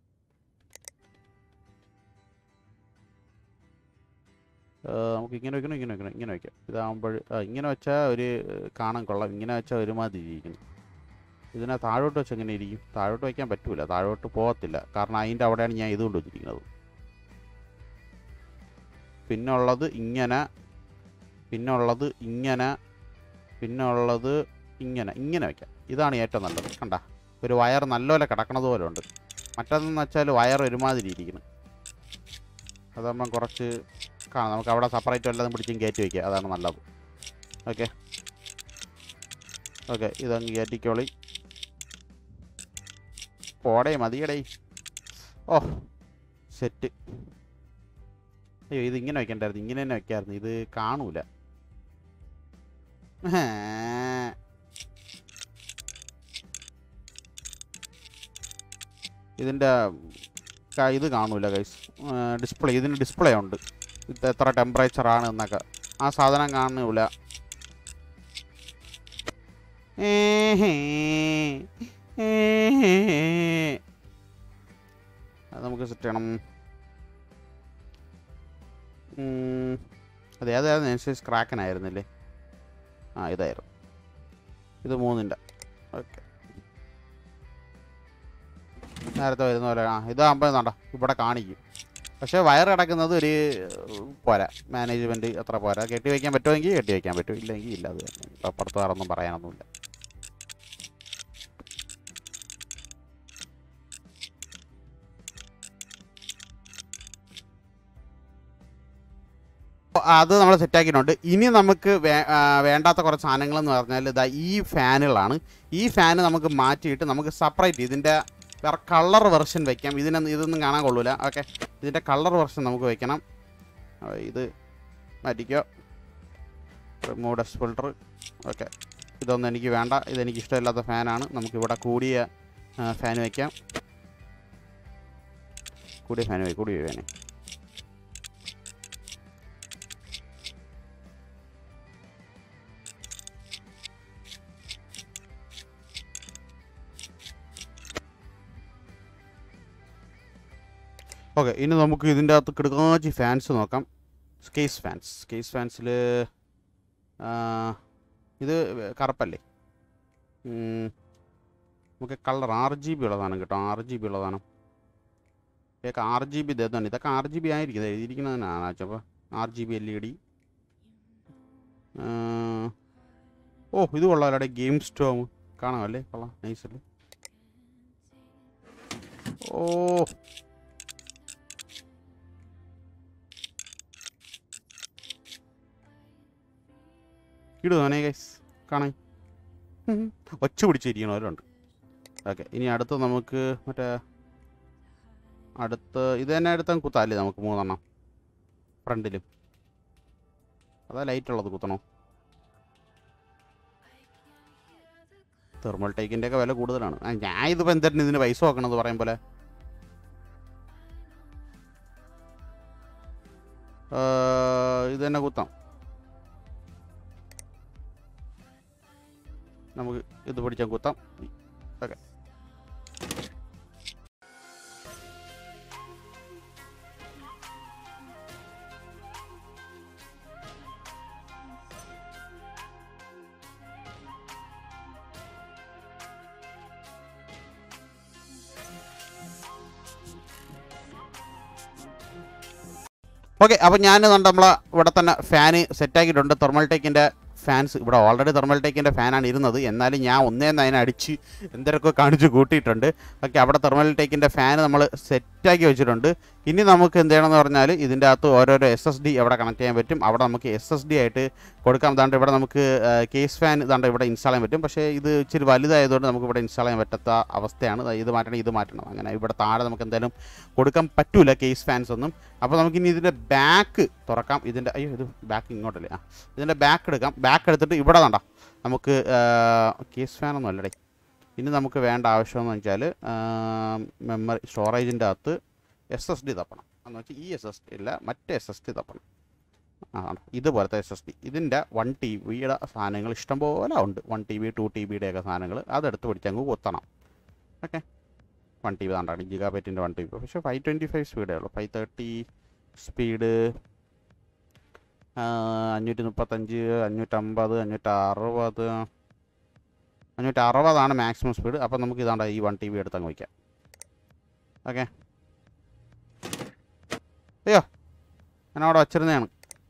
ആ, നമുക്ക് ഇങ്ങനെ വെക്കണം ഇങ്ങനെ വെക്കണം ഇങ്ങനെ വെക്കാം ഇതാകുമ്പോൾ ഇങ്ങനെ വെച്ചാൽ ഒരു കാണാൻ കൊള്ളാം ഇങ്ങനെ വെച്ചാൽ ഒരുമാതിരി ഇരിക്കുന്നു ഇതിനെ താഴോട്ട് വെച്ച് എങ്ങനെ ഇരിക്കും താഴോട്ട് വയ്ക്കാൻ പറ്റൂല താഴോട്ട് പോകത്തില്ല കാരണം അതിൻ്റെ അവിടെയാണ് ഞാൻ ഇത് കൊണ്ടുവച്ചിരിക്കുന്നത് പിന്നെ ഉള്ളത് ഇങ്ങനെ പിന്നെ ഉള്ളത് ഇങ്ങനെ പിന്നെ ഉള്ളത് ഇങ്ങനെ ഇങ്ങനെ വെക്കാം ഇതാണ് ഏറ്റവും നല്ലത് കണ്ട ഒരു വയർ നല്ലപോലെ കിടക്കണത് പോലെ ഉണ്ട് മറ്റേതെന്ന് വെച്ചാൽ വയർ ഒരുമാതിരി ഇരിക്കുന്നു അതാകുമ്പം കുറച്ച് കാണാം നമുക്ക് അവിടെ സെപ്പറേറ്റ് വല്ലതും പിടിച്ചും കയറ്റി വയ്ക്കുക അതാണ് നല്ലത് ഓക്കെ ഓക്കെ ഇതങ്ങ് കയറ്റിക്കോളി പോടേ മതിയടേ ഓ സെറ്റ് അയ്യോ ഇത് ഇങ്ങനെ വെക്കണ്ടായിരുന്നു ഇങ്ങനെ തന്നെ വെക്കായിരുന്നു ഇത് കാണൂല ഹേ. ഇതിൻ്റെ ക- ഇത് കാണൂല ഗൈസ് ഡിസ്പ്ലേ ഇതിന് ഡിസ്പ്ലേ ഉണ്ട് ഇത് എത്ര ടെമ്പറേച്ചർ ആണ് എന്നൊക്കെ ആ സാധനം കാണൂല ഏഹേ. ഏഹേ. അത് നമുക്ക് സെറ്റ് ചെയ്യണം ഉം. അത് ഏതായിരുന്നു അനുസരിച്ച് ക്രാക്കനായിരുന്നില്ലേ ആ ഇതായിരുന്നു ഇത് മൂന്നിൻ്റെ ഓക്കെ നേരത്തെ വരുന്ന പോലെ ആ ഇതാകുമ്പോൾ എന്താ ഇവിടെ കാണിക്കും പക്ഷേ വയർ കിടക്കുന്നത് ഒരു ഏഹ്, പോരാ മാനേജ്മെൻറ്റ് അത്ര പോരാ കെട്ടി വയ്ക്കാൻ പറ്റുമെങ്കിൽ കെട്ടി വയ്ക്കാൻ പറ്റും ഇല്ലെങ്കിൽ ഇല്ല അത് തന്നെ. ഇപ്പം അപ്പുറത്ത് വേറൊന്നും പറയാനൊന്നുമില്ല അത് നമ്മൾ സെറ്റാക്കിയിട്ടുണ്ട് ഇനി നമുക്ക് വേ- ആ, വേണ്ടാത്ത കുറച്ച് സാധനങ്ങളെന്ന് പറഞ്ഞാൽ ഇതാ ഈ ഫാനുകളാണ് ഈ ഫാന് നമുക്ക് മാറ്റിയിട്ട് നമുക്ക് സെപ്പറേറ്റ് ഇതിൻ്റെ വേറെ കളർ വെർഷൻ വെക്കാം ഇതിനൊന്നും ഇതൊന്നും കാണാൻ കൊള്ളൂല ഓക്കെ ഇതിൻ്റെ കളർ വെർഷൻ നമുക്ക് വെക്കണം ആ, ഇത് മാറ്റിക്കോ റിമൂവ് ഡസ്റ്റ് ഫിൽട്ടർ ഓക്കെ ഇതൊന്നും എനിക്ക് വേണ്ട ഇതെനിക്ക് ഇഷ്ടമില്ലാത്ത ഫാനാണ് നമുക്കിവിടെ കൂടിയ ഫാൻ വയ്ക്കാം കൂടിയ ഫാൻ വയ്ക്കും കൂടിയ ഫാന് ഓക്കെ ഇനി നമുക്ക് ഇതിൻ്റെ അകത്ത് കിടക്കാച്ചി ഫാൻസ് നോക്കാം സ്കേസ് ഫാൻസ് സ്കേസ് ഫാൻസിൽ ഇത് കറുപ്പല്ലേ ഉം, നമുക്ക് കളർ ആറ് ജി ബി ഉള്ളതാണ് കേട്ടോ ആറ് ജി ബി ഉള്ളതാണ് ഇതൊക്കെ ആറ് ജി ബി ഇതാണ് ഇതൊക്കെ ആറ് ജി ബി ആയിരിക്കും ഇത് എഴുതിയിരിക്കുന്നതിനാണ് അപ്പോൾ ആറ് G B L E D ഓ ഇത് കൊള്ളാമല്ലേ ഗെയിം സ്റ്റോം കാണാമല്ലേ കൊള്ളാം നൈസല്ലേ ഓ ഇടുവാനേ ഗൈസ് കാണാൻ ഒച്ച പിടിച്ചിരിക്കണവരുണ്ട് ഓക്കെ ഇനി അടുത്ത് നമുക്ക് മറ്റേ അടുത്ത് ഇത് തന്നെ അടുത്ത കുത്താല്ലേ നമുക്ക് മൂന്നെണ്ണം ഫ്രണ്ടിലും അതാ ലൈറ്റ് ഉള്ളത് കുത്തണോ തെർമൽ ടേക്കിൻ്റെ ഒക്കെ വില കൂടുതലാണ് ആ, ഞാൻ ഇതിപ്പോൾ എന്തിനാണ് ഇതിന് പൈസ നോക്കണമെന്ന് പറയും പോലെ ആ, ഇത് തന്നെ കുത്താം നമുക്ക് ഇത് പിടിച്ചാൽ കുത്താം ഓക്കെ ഓക്കെ അപ്പോൾ ഞാൻ നമ്മൾ ഇവിടെ തന്നെ ഫാന് സെറ്റാക്കിയിട്ടുണ്ട് തെർമൽ ടെക്കിൻ്റെ ഫാൻസ് ഇവിടെ ഓൾറെഡി തെർമൽ ടെക്കിൻ്റെ ഫാനാണ് ഇരുന്നത് എന്നാലും ഞാൻ ഒന്നേന്ന് അതിനെ അടിച്ച് എന്തൊക്കെ കാണിച്ച് കൂട്ടിയിട്ടുണ്ട് ഓക്കെ അവിടെ തെർമൽ ടെക്കിൻ്റെ ഫാൻ നമ്മൾ സെറ്റാക്കി വെച്ചിട്ടുണ്ട് ഇനി നമുക്ക് എന്ത് ചെയ്യണമെന്ന് പറഞ്ഞാൽ ഇതിൻ്റെ അകത്ത് ഓരോരോ എസ് എസ് ഡി അവിടെ കണക്ട് ചെയ്യാൻ പറ്റും അവിടെ നമുക്ക് എസ് എസ് ഡി ആയിട്ട് കൊടുക്കാം ദാണ്ട് ഇവിടെ നമുക്ക് കേസ് ഫാൻ ദാണ്ട് ഇവിടെ ഇൻസ്റ്റാൾ ചെയ്യാൻ പറ്റും പക്ഷേ ഇത് ഇച്ചിരി വലുതായതുകൊണ്ട് നമുക്ക് ഇവിടെ ഇൻസ്റ്റാൾ ചെയ്യാൻ പറ്റാത്ത അവസ്ഥയാണ് ദാ ഇത് മാറ്റണം ഇത് മാറ്റണം അങ്ങനെ ഇവിടെ താഴെ നമുക്ക് എന്തായാലും കൊടുക്കാൻ പറ്റൂല കേസ് ഫാൻസ് ഒന്നും അപ്പോൾ നമുക്കിനി ഇതിൻ്റെ ബാക്ക് തുറക്കാം ഇതിൻ്റെ അയ്യോ ഇത് ബാക്ക് ഇങ്ങോട്ടല്ലേ ആ ഇതിൻ്റെ ബാക്ക് എടുക്കാം ബാക്ക് എടുത്തിട്ട് ഇവിടെ വേണ്ട നമുക്ക് കേസ് ഫാനൊന്നും അല്ലടേ ഇനി നമുക്ക് വേണ്ട ആവശ്യമെന്ന് വെച്ചാൽ മെമ്മറി സ്റ്റോറേജിൻ്റെ അകത്ത് എസ് എസ് ഡി തപ്പണം എന്ന് വെച്ചാൽ ഈ എസ് എസ് ഡി ഇല്ല മറ്റേ എസ് എസ് ഡി തപ്പണം ആ ആണ്. ഇതുപോലത്തെ എസ് എസ് ഡി ഇതിൻ്റെ വൺ ടി വിയുടെ സാധനങ്ങൾ ഇഷ്ടംപോലെ ഉണ്ട് one T B two T ബിയുടെ ഒക്കെ സാധനങ്ങൾ അതെടുത്ത് പിടിച്ചങ്ങ് കുത്തണം ഓക്കെ വൺ ടി ബി താണ്ടാണ് ജിഗാ ബൈറ്റിൻ്റെ വൺ ടി ബി പക്ഷേ ഫൈവ് ട്വൻറ്റി ഫൈവ് സ്പീഡേ ഉള്ളൂ ഫൈവ് തേർട്ടി സ്പീഡ് അഞ്ഞൂറ്റി മുപ്പത്തഞ്ച് അഞ്ഞൂറ്റമ്പത് അഞ്ഞൂറ്ററുപത് അഞ്ഞൂറ്റി അറുപതാണ് മാക്സിമം സ്പീഡ് അപ്പോൾ നമുക്ക് ഇതാണ്ട് ഈ വൺ ടി ബി എടുത്ത് അങ്ങ് വയ്ക്കാം ഓക്കെ അയ്യോ ഞാൻ അവിടെ വച്ചിരുന്നതാണ്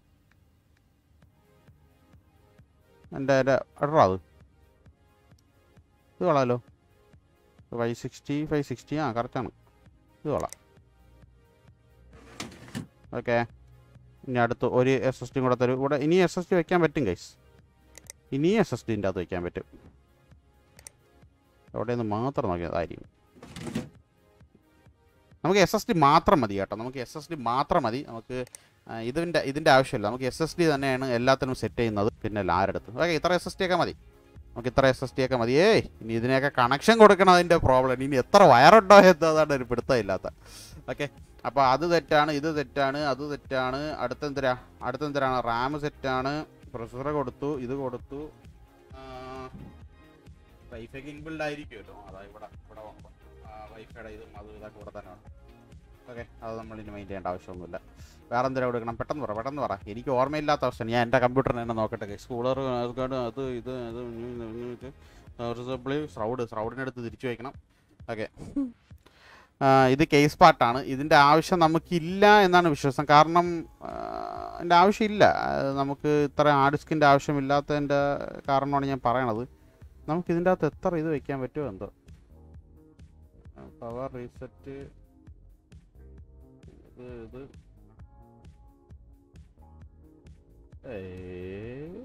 എൻ്റെ എൻ്റെ ഇടറാ അത് ഇത് കൊള്ളാമല്ലോ ഫൈവ് സിക്സ്റ്റി ഫൈവ് സിക്സ്റ്റി ആ കറക്റ്റാണ് ഇത് കൊള്ളാം ഓക്കെ ഇനി അടുത്ത് ഒരു എസ് എസ് ഡിയും കൂടെ തരും ഇവിടെ ഇനി എസ് എസ് ഡി വയ്ക്കാൻ പറ്റും ഗൈസ് ഇനി എസ് എസ് ഡിൻ്റെ അകത്ത് വയ്ക്കാൻ പറ്റും അവിടെ നിന്ന് മാത്രം നോക്കിയതായിരിക്കും നമുക്ക് എസ് എസ് ഡി മാത്രം മതി കേട്ടോ നമുക്ക് എസ് എസ് ഡി മാത്രം മതി നമുക്ക് ആ, ഇതിൻ്റെ ഇതിൻ്റെ ആവശ്യമില്ല നമുക്ക് എസ് എസ് ഡി തന്നെയാണ് എല്ലാത്തിനും സെറ്റ് ചെയ്യുന്നത് പിന്നെ ലാരെടുത്ത് ഓക്കെ ഇത്ര എസ് എസ് ഡി ഒക്കെ മതി നമുക്ക് ഇത്ര എസ് എസ് ഡി ഒക്കെ മതി ഏയ് ഇനി ഇതിനെയൊക്കെ കണക്ഷൻ കൊടുക്കണം അതിൻ്റെ പ്രോബ്ലം ഇനി എത്ര വയറുണ്ടോ എന്നതാണ് ഒരു പിടുത്തമില്ലാത്ത ഓക്കെ അപ്പോൾ അത് തെറ്റാണ് ഇത് തെറ്റാണ് അത് തെറ്റാണ് അടുത്തെന്തരാ അടുത്തെന്തരാണ് റാം സെറ്റാണ് പ്രൊസസ്സർ കൊടുത്തു ഇത് കൊടുത്തു വൈഫൈക്ക് ഇൻബിൽഡ് ആയിരിക്കുമല്ലോ അതാ ഇവിടെ ഇവിടെ വൈഫൈയുടെ ഇതും അതും ഇതൊക്കെ ഇവിടെ തന്നെ ഉണ്ട് ഓക്കെ അത് നമ്മൾ ഇനി മൈൻഡ് ചെയ്യേണ്ട ആവശ്യമൊന്നുമില്ല വേറെ എന്തിനാ കൊടുക്കണം പെട്ടെന്ന് പറ പെട്ടെന്ന് പറ എനിക്ക് ഓർമ്മയില്ലാത്ത അവസ്ഥ ഞാൻ എൻ്റെ കമ്പ്യൂട്ടറിനെ തന്നെ നോക്കട്ടെ സ്കൂളർ അത് ഇത് ഇത് സപ്ലി ശ്രൗഡ് ശ്രൗഡിനടുത്ത് തിരിച്ചു വയ്ക്കണം ഓക്കെ ഇത് കേസ് പാർട്ടാണ് ഇതിൻ്റെ ആവശ്യം നമുക്കില്ല എന്നാണ് വിശ്വാസം കാരണം ആ, അതിൻ്റെ ആവശ്യമില്ല ആ, നമുക്ക് ഇത്ര ഹാർഡ് ഡിസ്കിൻ്റെ ആവശ്യമില്ലാത്തതിൻ്റെ കാരണമാണ് ഞാൻ പറയണത് നമുക്ക് ഇതിൻ്റെ അകത്ത് എത്ര ഇത് വെക്കാൻ പറ്റുമോ എന്തോ പവർ റീസെറ്റ് ഇത് ഇത് ഏയ്.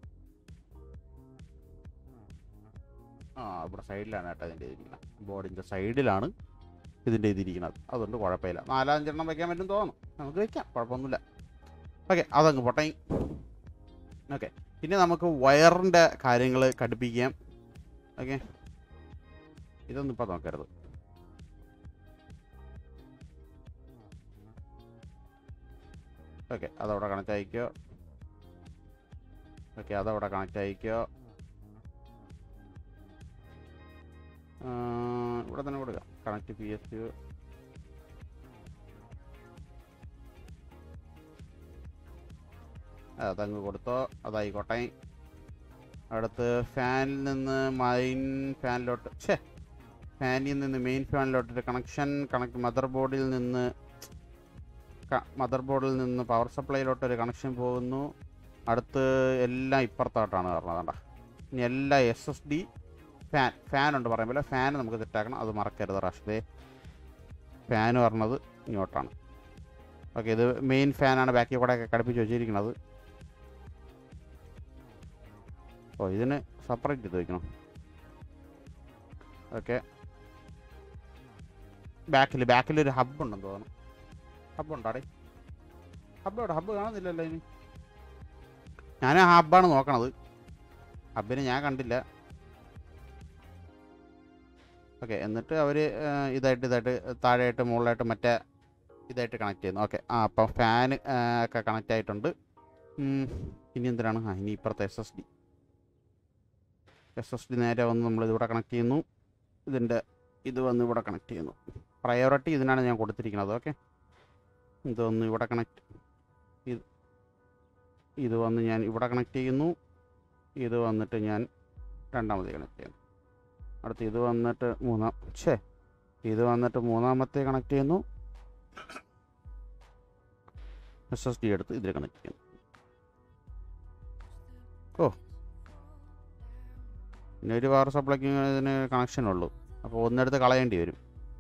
ആ ഇവിടെ സൈഡിലാണ് കേട്ടോ ഇതിൻ്റെ ഇതിരിക്കുന്നത് ബോർഡിൻ്റെ സൈഡിലാണ് ഇതിൻ്റെ ഇതിരിക്കുന്നത് അതുകൊണ്ട് കുഴപ്പമില്ല നാലഞ്ചെണ്ണം വെക്കാൻ പറ്റും തോന്നുന്നു നമുക്ക് വെക്കാം കുഴപ്പമൊന്നുമില്ല ഓക്കെ അതങ്ങ് പൊട്ടേ ഓക്കെ പിന്നെ നമുക്ക് വയറിൻ്റെ കാര്യങ്ങൾ ഘടിപ്പിക്കാം ഓക്കെ ഇതൊന്നും ഇപ്പോൾ നോക്കരുത് ഓക്കെ അതവിടെ കണക്റ്റ് ആയിക്കോ ഓക്കെ അതവിടെ കണക്റ്റ് ആയിക്കോ ആ, ഇവിടെ തന്നെ കൊടുക്കാം കണക്റ്റ് പി എസ് യു അതങ്ങ് കൊടുത്തോ അതായിക്കോട്ടെ അടുത്ത് ഫാനിൽ നിന്ന് മൈൻ ഫാനിലോട്ട് ഛേ ഫാനിൽ നിന്ന് മെയിൻ ഫാനിലോട്ടൊരു കണക്ഷൻ കണക്ട് മദർ ബോർഡിൽ നിന്ന് മദർ ബോർഡിൽ നിന്ന് പവർ സപ്ലൈയിലോട്ടൊരു കണക്ഷൻ പോകുന്നു അടുത്ത് എല്ലാം ഇപ്പുറത്തോട്ടാണ് പറഞ്ഞത് കണ്ട ഇനി എല്ലാം S S D fan fan ഉണ്ട് പറയുമ്പോൾ ഫാൻ നമുക്ക് സെറ്റാക്കണം അത് മറക്കരുത് റാഷ്ദേ ഫാൻ പറഞ്ഞത് ഇങ്ങോട്ടാണ് ഓക്കെ ഇത് മെയിൻ ഫാനാണ് ബാക്കിൽ കൂടെ ഒക്കെ ഘടിപ്പിച്ച് വെച്ചിരിക്കുന്നത് ഓ ഇതിന് സെപ്പറേറ്റ് ഇത് വയ്ക്കണം ഓക്കെ ബാക്കിൽ ബാക്കിൽ ഒരു ഹബ്ബ് ഉണ്ടെന്ന് തോന്നുന്നു ഹബ്ബ് ഉണ്ടോടെ ഹബ്ബ് എവിടെ ഹബ്ബ് കാണുന്നില്ലല്ലോ ഇനി ഞാൻ ആ ഹബ്ബാണ് നോക്കണത് ഹബ്ബിനെ ഞാൻ കണ്ടില്ല ഓക്കെ എന്നിട്ട് അവർ ഇതായിട്ട് ഇതായിട്ട് താഴെയായിട്ട് മുകളിലായിട്ട് മറ്റേ ഇതായിട്ട് കണക്ട് ചെയ്യുന്നു ഓക്കെ ആ അപ്പം ഫാൻ ഒക്കെ കണക്റ്റ് ആയിട്ടുണ്ട് ഉം, ഇനി എന്തിനാണ് ആ ഇനി ഇപ്പുറത്തെ S S D S S D നേരെ വന്ന് നമ്മൾ ഇതിവിടെ കണക്ട് ചെയ്യുന്നു ഇതിൻ്റെ ഇത് വന്ന് ഇവിടെ കണക്ട് ചെയ്യുന്നു പ്രയോറിറ്റി ഇതിനാണ് ഞാൻ കൊടുത്തിരിക്കുന്നത് ഓക്കെ ഇത് വന്ന് ഇവിടെ കണക്ട് ഇത് ഇത് വന്ന് ഞാൻ ഇവിടെ കണക്ട് ചെയ്യുന്നു ഇത് വന്നിട്ട് ഞാൻ രണ്ടാമത് കണക്ട് ചെയ്യുന്നു അടുത്ത് ഇത് വന്നിട്ട് മൂന്നാം ഛേ ഇത് വന്നിട്ട് മൂന്നാമത്തെ കണക്ട് ചെയ്യുന്നു എസ് എസ് ഡി എടുത്ത് ഇതിൽ കണക്ട് ചെയ്യണം ഓ പിന്നെ ഒരു പവർ സപ്ലൈക്ക് ഇതിന് കണക്ഷൻ ഉള്ളൂ അപ്പോൾ ഒന്നെടുത്ത് കളയേണ്ടി വരും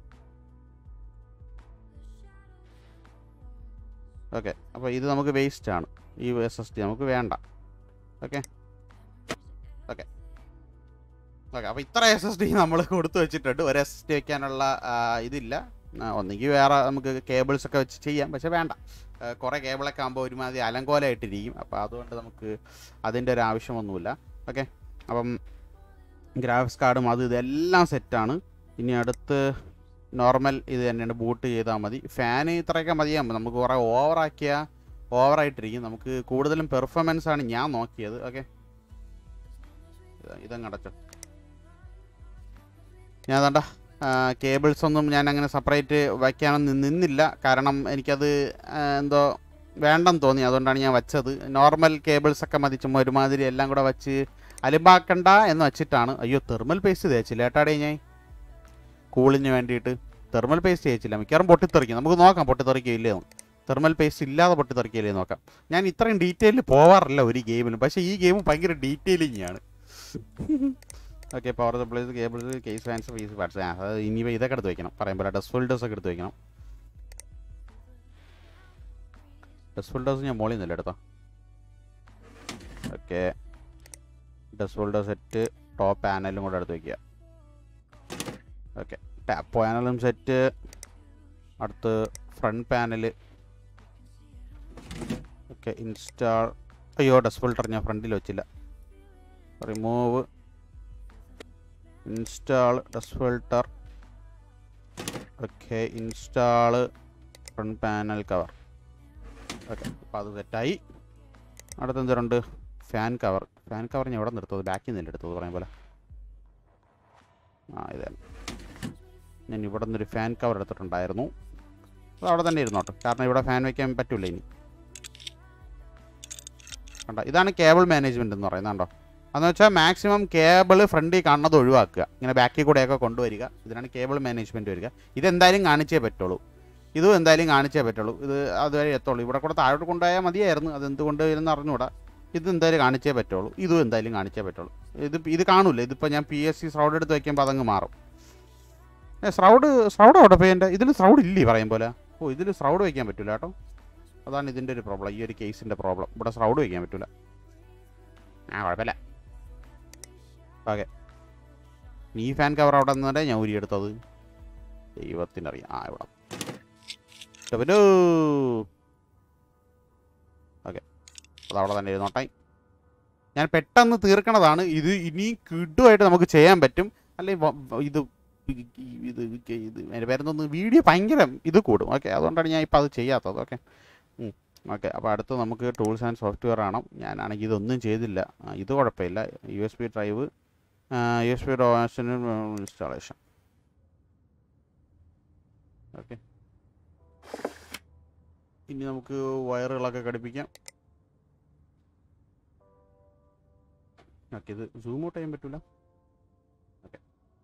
ഓക്കെ അപ്പോൾ ഇത് നമുക്ക് വേസ്റ്റ് ആണ് ഈ എസ് എസ് ഡി നമുക്ക് വേണ്ട ഓക്കെ ഓക്കെ ഓക്കെ അപ്പോൾ ഇത്ര എസ് എസ് ഡി നമ്മൾ കൊടുത്തു വെച്ചിട്ടുണ്ട് ഒരു എസ് എസ് ഡി വെക്കാനുള്ള ആ, ഇതില്ല ആ, ഒന്നെങ്കിൽ വേറെ നമുക്ക് കേബിൾസ് ഒക്കെ വെച്ച് ചെയ്യാം പക്ഷെ വേണ്ട ആ, കുറേ കേബിളൊക്കെ ആകുമ്പോൾ ഒരുമാതിരി അലങ്കോലമായിട്ടിരിക്കും അപ്പോൾ അതുകൊണ്ട് നമുക്ക് അതിൻ്റെ ഒരു ആവശ്യമൊന്നുമില്ല ഓക്കെ അപ്പം ഗ്രാഫിക്സ് കാർഡും അത് ഇതെല്ലാം സെറ്റാണ് ഇനി അടുത്ത് നോർമൽ ഇത് തന്നെയാണ് ബൂട്ട് ചെയ്താൽ മതി ഫാൻ ഇത്രയൊക്കെ മതിയാകുമ്പോൾ നമുക്ക് കുറേ ഓവറാക്കിയാൽ ഓവറായിട്ടിരിക്കും നമുക്ക് കൂടുതലും പെർഫോമൻസ് ആണ് ഞാൻ നോക്കിയത് ഓക്കെ ഇതങ്ങ് അടച്ചോ ഞാൻ വേണ്ട കേബിൾസ് ഒന്നും ഞാൻ അങ്ങനെ സെപ്പറേറ്റ് വയ്ക്കാനൊന്നും നിന്നില്ല കാരണം എനിക്കത് ആ, എന്തോ വേണ്ടെന്ന് തോന്നി അതുകൊണ്ടാണ് ഞാൻ വച്ചത് നോർമൽ കേബിൾസ് ഒക്കെ മതി ചുമ്മാ ഒരുമാതിരി എല്ലാം കൂടെ വച്ച് അലിമ്പാക്കണ്ട എന്ന് വെച്ചിട്ടാണ് അയ്യോ തെർമൽ പേസ്റ്റ് തേച്ചില്ല ഏട്ടാടേ ഞാൻ കൂളിന് വേണ്ടിയിട്ട് തെർമൽ പേസ്റ്റ് തേച്ചില്ല മിക്കവാറും പൊട്ടിത്തെറിക്കും നമുക്ക് നോക്കാം പൊട്ടിത്തെറിക്കോ ഇല്ലയോ തെർമൽ പേസ്റ്റ് ഇല്ലാതെ പൊട്ടിത്തെറിക്കില്ലേ നോക്കാം ഞാൻ ഇത്രയും ഡീറ്റെയിലിൽ പോവാറില്ല ഒരു ഗെയിമിലും പക്ഷേ ഈ ഗെയിം ഭയങ്കര ഡീറ്റെയിലിംഗ് ആണ് okay power supplies cables case fans ഫീസ് പാർട്സ് അത് ഇനി ഇതൊക്കെ എടുത്ത് വെക്കണം പറയുമ്പോൾ ഡസ് ഫോൾഡേഴ്സ് ഒക്കെ എടുത്ത് വെക്കണം ഡസ് ഫോൾഡേഴ്സ് ഞാൻ മോളിൽ നിന്നല്ല എടുത്തോ okay dust folder set top പാനലും കൂടെ എടുത്ത് വയ്ക്കുക ഓക്കെ ടാപ്പ് പാനലും സെറ്റ് അടുത്ത് ഫ്രണ്ട് പാനൽ ഓക്കെ ഇൻസ്റ്റാൾ അയ്യോ ഡസ് ഫിൽട്ടർ ഞാൻ ഫ്രണ്ടിൽ വെച്ചില്ല remove install dust filter okay install front panel cover okay അപ്പോൾ അത് സെറ്റായി അടുത്ത് എന്തുണ്ട് ഫാൻ കവർ ഫാൻ കവർ ഞാൻ എവിടെ നിർത്തത് ബാക്കിൽ നിന്നല്ല എടുത്തത് പറയും പോലെ ആ ഇതാണ് ഞാൻ ഇവിടെ നിന്നൊരു ഫാൻ കവർ എടുത്തിട്ടുണ്ടായിരുന്നു അത് അവിടെ തന്നെ ഇരുന്നോട്ടെ കാരണം ഇവിടെ ഫാൻ വയ്ക്കാൻ പറ്റില്ല ഇനി കണ്ടോ ഇതാണ് കേബിൾ മാനേജ്മെൻറ്റ് എന്ന് പറയുന്നത് കണ്ടോ അതെന്ന് വെച്ചാൽ മാക്സിമം കേബിൾ ഫ്രണ്ടിൽ കാണുന്നത് ഒഴിവാക്കുക ഇങ്ങനെ ബാക്കിൽ കൂടെയൊക്കെ കൊണ്ടുവരിക ഇതിനാണ് കേബിൾ മാനേജ്മെൻറ്റ് വരിക ഇതെന്തായാലും കാണിച്ചേ പറ്റുള്ളൂ ഇതും എന്തായാലും കാണിച്ചേ പറ്റുള്ളൂ ഇത് അതുവരെ എത്തുള്ളൂ ഇവിടെ കൂടെ താഴോട്ട് കൊണ്ടുപോയാൽ മതിയായിരുന്നു അത് എന്തുകൊണ്ട് എന്ന് അറിഞ്ഞുകൂടാ ഇത് എന്തായാലും കാണിച്ചേ പറ്റുള്ളൂ ഇതും എന്തായാലും കാണിച്ചേ പറ്റുള്ളൂ ഇത് ഇത് കാണൂല ഇതിപ്പോൾ ഞാൻ പി എസ് സി സ്രൗഡ് എടുത്ത് വയ്ക്കുമ്പോൾ അതങ്ങ് മാറും ഏ സ്രൗഡ് സ്രൗഡ് അവിടെ പോയി എൻ്റെ ഇതിൽ സ്രൗഡ് ഇല്ലേ പറയും പോലെ ഓ ഇതിൽ സ്രൗഡ് വയ്ക്കാൻ പറ്റില്ല കേട്ടോ അതാണ് ഇതിൻ്റെ ഒരു പ്രോബ്ലം ഈ ഒരു കേസിൻ്റെ പ്രോബ്ലം ഇവിടെ സ്രൗഡ് വയ്ക്കാൻ പറ്റില്ല ആ കുഴപ്പമില്ല ഓക്കെ ഈ ഫാൻ കവർ അവിടെ നിന്നേ ഞാൻ ഊരിയെടുത്തത് ദൈവത്തിനറിയാം ആ ഇവിടെ ഡബിലോ ഓക്കെ അതവിടെ തന്നെ ഇരുന്നോട്ടെ ഞാൻ പെട്ടെന്ന് തീർക്കണതാണ് ഇത് ഇനി കിടുമായിട്ട് നമുക്ക് ചെയ്യാൻ പറ്റും അല്ലെ ഇത് ഇത് ഇത് ഇത് എൻ്റെ പേരെന്തോന്ന് വീഡിയോ ഭയങ്കര ഇത് കൂടും ഓക്കെ അതുകൊണ്ടാണ് ഞാൻ ഇപ്പോൾ അത് ചെയ്യാത്തത് ഓക്കെ ഓക്കെ അപ്പോൾ അടുത്ത് നമുക്ക് ടൂൾസ് ആൻഡ് സോഫ്റ്റ്വെയർ ആണ് ഞാനാണെങ്കിൽ ഇതൊന്നും ചെയ്തില്ല ആ, ഇത് കുഴപ്പമില്ല U S B drive U S B installation okay ഇനി നമുക്ക് വയറുകളൊക്കെ ഘടിപ്പിക്കാം ഓക്കെ ഇത് സൂം ഔട്ട് ചെയ്യാൻ പറ്റില്ല ഓക്കെ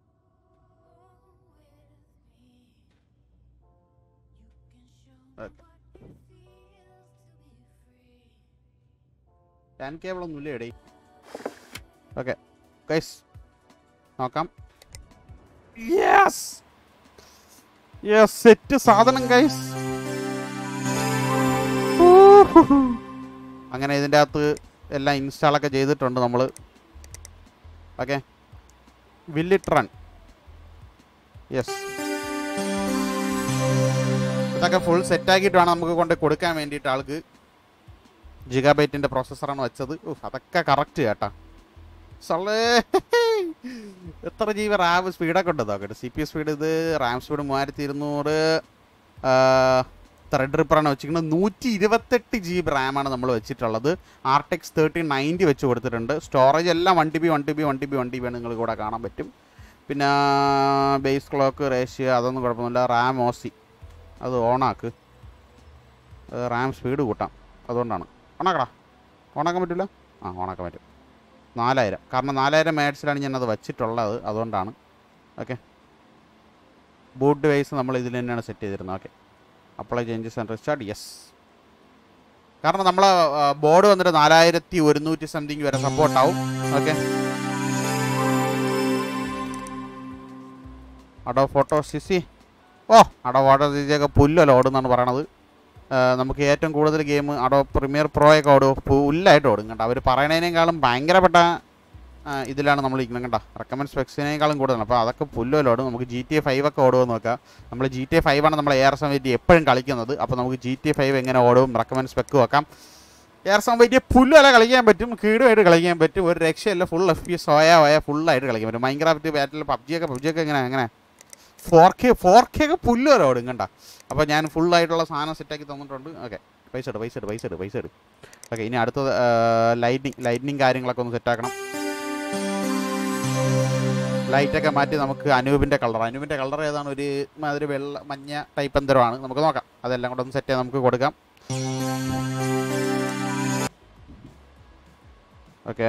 ടാൻ കേബിൾ ഒന്നും ഇല്ലേ ഇടയിൽ ഓക്കെ ഗൈസ് നോക്കാം യെസ് യെസ് സെറ്റ് സാധനം ഗൈസ് അങ്ങനെ ഇതിൻ്റെ അകത്ത് എല്ലാം ഇൻസ്റ്റാളൊക്കെ ചെയ്തിട്ടുണ്ട് നമ്മൾ ഓക്കെ വില്ലിറ്റ് റൺ യെസ് ഇതൊക്കെ ഫുൾ സെറ്റാക്കിയിട്ട് വേണം നമുക്ക് കൊണ്ട് കൊടുക്കാൻ വേണ്ടിയിട്ട് ആൾക്ക് ജിഗാബൈറ്റിൻ്റെ പ്രോസസ്സറാണ് വെച്ചത് ഉഫ്, അതൊക്കെ കറക്റ്റ് കേട്ടാ സള്ളേ എത്ര ജി ബി റാം സ്പീഡൊക്കെ ഉണ്ട് നോക്കട്ടെ സി പി എസ് സ്പീഡ് ഇത് റാം സ്പീഡ് മൂവായിരത്തി ഇരുന്നൂറ് ത്രെഡ് റിപ്പറാണ് വെച്ചിരിക്കുന്നത് നൂറ്റി ഇരുപത്തെട്ട് ജി ബി റാമാണ് നമ്മൾ വെച്ചിട്ടുള്ളത് ആർടെക്സ് തേർട്ടി നയൻറ്റി വെച്ച് കൊടുത്തിട്ടുണ്ട് സ്റ്റോറേജ് എല്ലാം one T B one T B one T B one T B ആണ് നിങ്ങൾ കൂടെ കാണാൻ പറ്റും പിന്നെ ബേസ് ക്ലോക്ക് റേഷ്യോ അതൊന്നും കുഴപ്പമൊന്നുമില്ല റാം ഓസി അത് ഓണാക്ക് റാം സ്പീഡ് കൂട്ടാം അതുകൊണ്ടാണ് ഓണാക്കടാ ഓണാക്കാൻ പറ്റില്ല ആ ഓണാക്കാൻ പറ്റും നാലായിരം കാരണം നാലായിരം മേഡ്സിലാണ് ഞാനത് വച്ചിട്ടുള്ളത് അതുകൊണ്ടാണ് ഓക്കെ ബൂട്ട് വൈസ് നമ്മൾ ഇതിൽ തന്നെയാണ് സെറ്റ് ചെയ്തിരുന്നത് okay apply changes and restart yes കാരണം നമ്മളെ ബോർഡ് വന്നിട്ട് നാലായിരത്തി ഒരുന്നൂറ്റി സംതിങ് വരെ സപ്പോർട്ടാവും ഓക്കെ അടോ ഫോട്ടോ സിസി ഓ അടോ ഫോട്ടോ സിസിയൊക്കെ പുല്ലല്ല ഓടുന്നാണ് പറയണത് ആ, നമുക്ക് ഏറ്റവും കൂടുതൽ ഗെയിം അടോ പ്രീമിയർ പ്രോയൊക്കെ ഓടും പുല്ലായിട്ട് ഓടും കേട്ടോ അവർ പറയണതിനേക്കാളും ഭയങ്കരപ്പെട്ട ആ, ഇതിലാണ് നമ്മൾ ഇരിക്കുന്നത് കേട്ടോ റെക്കമെൻഡ് സ്പെക്സിനേക്കാളും കൂടുതലാണ് അപ്പോൾ അതൊക്കെ പുല്ലുമല്ല ഓടും നമുക്ക് ജി ടി എ ഫൈവ് ഒക്കെ ഓടുമെന്ന് നോക്കാം നമ്മൾ ജി ടി എ ഫൈവ് ആണ് നമ്മൾ എയർ സമയത്ത് എപ്പോഴും കളിക്കുന്നത് അപ്പോൾ നമുക്ക് ജി ടി എ ഫൈവ് എങ്ങനെ ഓടും റെക്കമെൻഡ് സ്പെക്ക് വെക്കാം എയർ സമയത്ത് പുല്ലുമല്ല കളിക്കാൻ പറ്റും കീടുമായിട്ട് കളിക്കാൻ പറ്റും ഒരു രക്ഷയല്ല ഫുൾ എഫ് പി സോയ ഓയ ഫുള്ളായിട്ട് കളിക്കാൻ പറ്റും മൈൻക്രാഫ്റ്റ് ബാറ്റിൽ പബ്ജിയൊക്കെ പബ്ജിയൊക്കെ എങ്ങനെ എങ്ങനെ ഫോർ കെ ഫോർ കെ ഒക്കെ പുല്ല് വരെ ഓടും കണ്ട അപ്പോൾ ഞാൻ ഫുള്ളായിട്ടുള്ള സാധനം സെറ്റാക്കി തന്നിട്ടുണ്ട് ഓക്കെ പൈസ ഇട് പൈസ ഇട് പൈസ ഇട് പൈസ ഇട് ഓക്കെ ഇനി അടുത്തത് ലൈറ്റിനിങ് ലൈറ്റിനിങ് കാര്യങ്ങളൊക്കെ ഒന്ന് സെറ്റാക്കണം ലൈറ്റൊക്കെ മാറ്റി നമുക്ക് അനൂപിൻ്റെ കളർ അനൂപിൻ്റെ കളർ ഏതാണ് ഒരു മാതിരി വെള്ള മഞ്ഞ ടൈപ്പ് എന്തരമാണ് നമുക്ക് നോക്കാം അതെല്ലാം കൂടെ ഒന്ന് സെറ്റ് ചെയ്ത് നമുക്ക് കൊടുക്കാം ഓക്കെ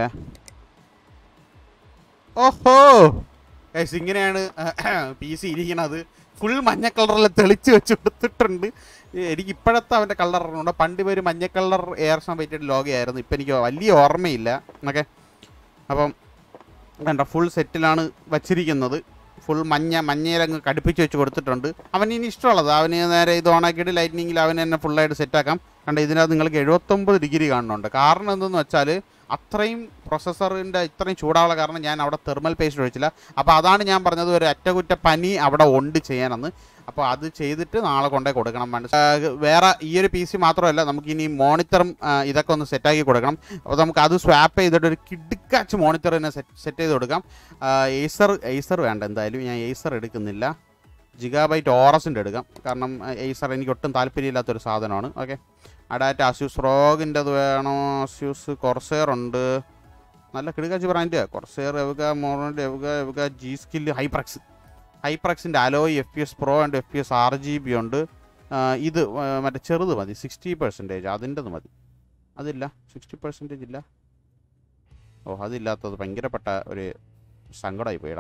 ഓഹോ ഗൈസ് ഇങ്ങനെയാണ് പി സി ഇരിക്കണത് ഫുൾ മഞ്ഞ കളറിൽ തെളിച്ച് വെച്ച് കൊടുത്തിട്ടുണ്ട് എനിക്ക് ഇപ്പോഴത്തെ അവൻ്റെ കളർ അറിഞ്ഞുകൊണ്ട് പണ്ട് ഇവർ മഞ്ഞ കളർ എയർ വെയിറ്റഡ് ലോഗയായിരുന്നു ഇപ്പം എനിക്ക് വലിയ ഓർമ്മയില്ല ഓക്കെ അപ്പം വേണ്ട ഫുൾ സെറ്റിലാണ് വച്ചിരിക്കുന്നത് ഫുൾ മഞ്ഞ മഞ്ഞയിലങ്ങ് കടുപ്പിച്ച് വെച്ച് കൊടുത്തിട്ടുണ്ട് അവന് ഇനി ഇഷ്ടമുള്ളത് അവന് നേരെ ഇത് ഓണാക്കിയിട്ട് ലൈറ്റിനിങ്ങിൽ അവന് തന്നെ ഫുള്ളായിട്ട് സെറ്റാക്കാം കണ്ട ഇതിനകത്ത് നിങ്ങൾക്ക് എഴുപത്തൊമ്പത് ഡിഗ്രി കാണുന്നുണ്ട് കാരണം എന്തെന്ന് വെച്ചാൽ അത്രയും പ്രൊസസ്സറിൻ്റെ ഇത്രയും ചൂടാവുള്ള കാരണം ഞാൻ അവിടെ തെർമൽ പേസ്റ്റ് ഒഴിച്ചില്ല അപ്പോൾ അതാണ് ഞാൻ പറഞ്ഞത് ഒരു അറ്റകുറ്റ പനി അവിടെ ഉണ്ട് ചെയ്യാനെന്ന് അപ്പോൾ അത് ചെയ്തിട്ട് നാളെ കൊണ്ടേ കൊടുക്കണം വേണ്ട ആ, വേറെ ഈ ഒരു പി സി മാത്രമല്ല നമുക്ക് ഇനി മോണിറ്ററും ഇതൊക്കെ ഒന്ന് സെറ്റാക്കി കൊടുക്കണം അപ്പോൾ നമുക്ക് അത് സ്വാപ്പ് ചെയ്തിട്ട് ഒരു കിടുക്കാച്ച് മോണിറ്റർ തന്നെ സെറ്റ് സെറ്റ് ചെയ്ത് കൊടുക്കാം ഏസർ ഏസർ വേണ്ട എന്തായാലും ഞാൻ ഏസർ എടുക്കുന്നില്ല ജിഗാബൈറ്റ് ഓറസിൻ്റെ എടുക്കാം കാരണം ഏസർ എനിക്ക് ഒട്ടും താല്പര്യമില്ലാത്തൊരു സാധനമാണ് ഓക്കെ അഡാറ്റ് അസ്യൂസ് റോഗിൻ്റെത് വേണോ അസ്യൂസ് കൊർസെയർ ഉണ്ട് നല്ല കിടുക്കാച്ച് ബ്രാൻഡ് കൊർസെയർ എവുക മോറൻഡ് എവുക എവുക ജി സ്കില്ല് ഹൈപ്രക്സ് ഹൈപ്രക്സിൻ്റെ Alloy F P S pro and F P S R G B ഉണ്ട് ആ, ഇത് ആ, മറ്റേ ചെറുത് മതി സിക്സ്റ്റി പെർസെൻറ്റേജ് അതിൻ്റെത് മതി അതില്ല സിക്സ്റ്റി പെർസെൻറ്റേജ് ഇല്ല ഓ അതില്ലാത്തത് ഭയങ്കരപ്പെട്ട ഒരു സങ്കടമായി പോയിടാ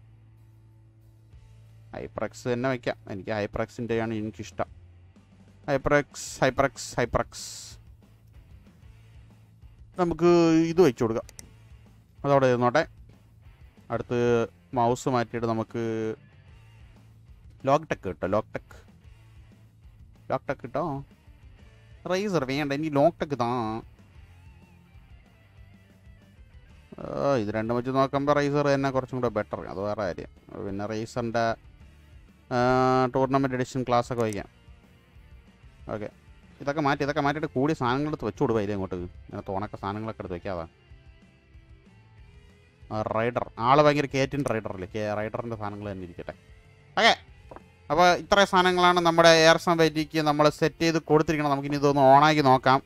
ഹൈപ്രക്സ് തന്നെ വയ്ക്കാം എനിക്ക് ഹൈപ്രക്സിൻ്റെയാണ് എനിക്കിഷ്ടം ഹൈപ്രക്സ് ഹൈപ്രക്സ് ഹൈപ്രക്സ് നമുക്ക് ഇത് വെച്ച് കൊടുക്കാം അതവിടെ ഇരുന്നോട്ടെ അടുത്ത് മൗസ് മാറ്റിയിട്ട് നമുക്ക് ലോക്ക് ടെക്ക് കിട്ടോ ലോക്ക് ടെക്ക് ലോക്ക് ടെക്ക് കിട്ടോ റൈസർ വേണ്ട ഇനി ലോക്ക് ടെക്ക് താ ആ, ഇത് രണ്ടും വെച്ച് നോക്കുമ്പോൾ റൈസർ തന്നെ കുറച്ചും കൂടെ ബെറ്റർ അത് വേറെ കാര്യം പിന്നെ റൈസറിൻ്റെ ടൂർണമെൻറ്റ് എഡിഷൻ ക്ലാസ് ഒക്കെ വയ്ക്കാം ഓക്കെ ഇതൊക്കെ മാറ്റി ഇതൊക്കെ മാറ്റിയിട്ട് കൂടി സാധനങ്ങൾ എടുത്ത് വെച്ച് കൊടുക്കുക ഇങ്ങോട്ട് ഇങ്ങനത്തെ ഉണക്ക സാധനങ്ങളൊക്കെ എടുത്ത് വെക്കാതെ റൈഡർ ആള് ഭയങ്കര കേറ്റിൻ റൈഡറല്ലേ കേ റൈഡറിൻ്റെ സാധനങ്ങൾ തന്നെ ഇരിക്കട്ടെ ഓക്കെ അപ്പോൾ ഇത്രയും സാധനങ്ങളാണ് നമ്മുടെ എയർ സംബൈറ്റിക്ക് നമ്മൾ സെറ്റ് ചെയ്ത് കൊടുത്തിരിക്കണം നമുക്കിനി ഇതൊന്ന് ഓണാക്കി നോക്കാം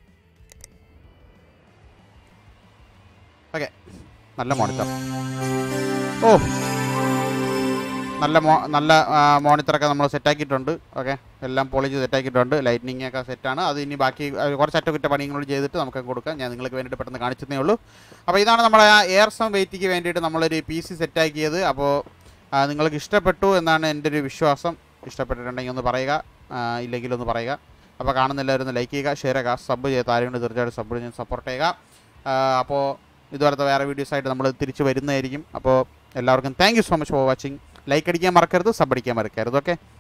ഓക്കെ നല്ല മോണിറ്റർ ഓ നല്ല മോ നല്ല മോണിറ്ററൊക്കെ നമ്മൾ സെറ്റാക്കിയിട്ടുണ്ട് ഓക്കെ എല്ലാം പോളിച്ച് സെറ്റാക്കിയിട്ടുണ്ട് ലൈറ്റിനിങ് ഒക്കെ സെറ്റാണ് അത് ഇനി ബാക്കി ആ, കുറച്ച് അറ്റകുറ്റ പണികൾ ചെയ്തിട്ട് നമുക്ക് കൊടുക്കാം ഞാൻ നിങ്ങൾക്ക് വേണ്ടിയിട്ട് പെട്ടെന്ന് കാണിച്ചതേ ഉള്ളൂ അപ്പോൾ ഇതാണ് നമ്മുടെ എയർ സം വെയിറ്റിക്ക് വേണ്ടിയിട്ട് നമ്മളൊരു പി സി സെറ്റാക്കിയത് അപ്പോൾ ആ, നിങ്ങൾക്ക് ഇഷ്ടപ്പെട്ടു എന്നാണ് എൻ്റെ ഒരു വിശ്വാസം ഇഷ്ടപ്പെട്ടിട്ടുണ്ടെങ്കിൽ ഒന്ന് പറയുക ആ, ഇല്ലെങ്കിൽ ഒന്ന് പറയുക അപ്പോൾ കാണുന്നില്ലാവരും ഒന്ന് ലൈക്ക് ചെയ്യുക ഷെയർ ചെയ്യുക സബ് ചെയ്യുക താരങ്ങൾ തീർച്ചയായിട്ടും സബ് ചെയ്ത് സപ്പോർട്ട് ചെയ്യുക ആ, അപ്പോൾ ഇതുപോലത്തെ വേറെ വീഡിയോസ് ആയിട്ട് നമ്മൾ തിരിച്ച് വരുന്നതായിരിക്കും അപ്പോൾ എല്ലാവർക്കും thank you so much for watching like അടിക്കാൻ മറക്കരുത് സബ് അടിക്കാൻ മറക്കരുത് ഓക്കെ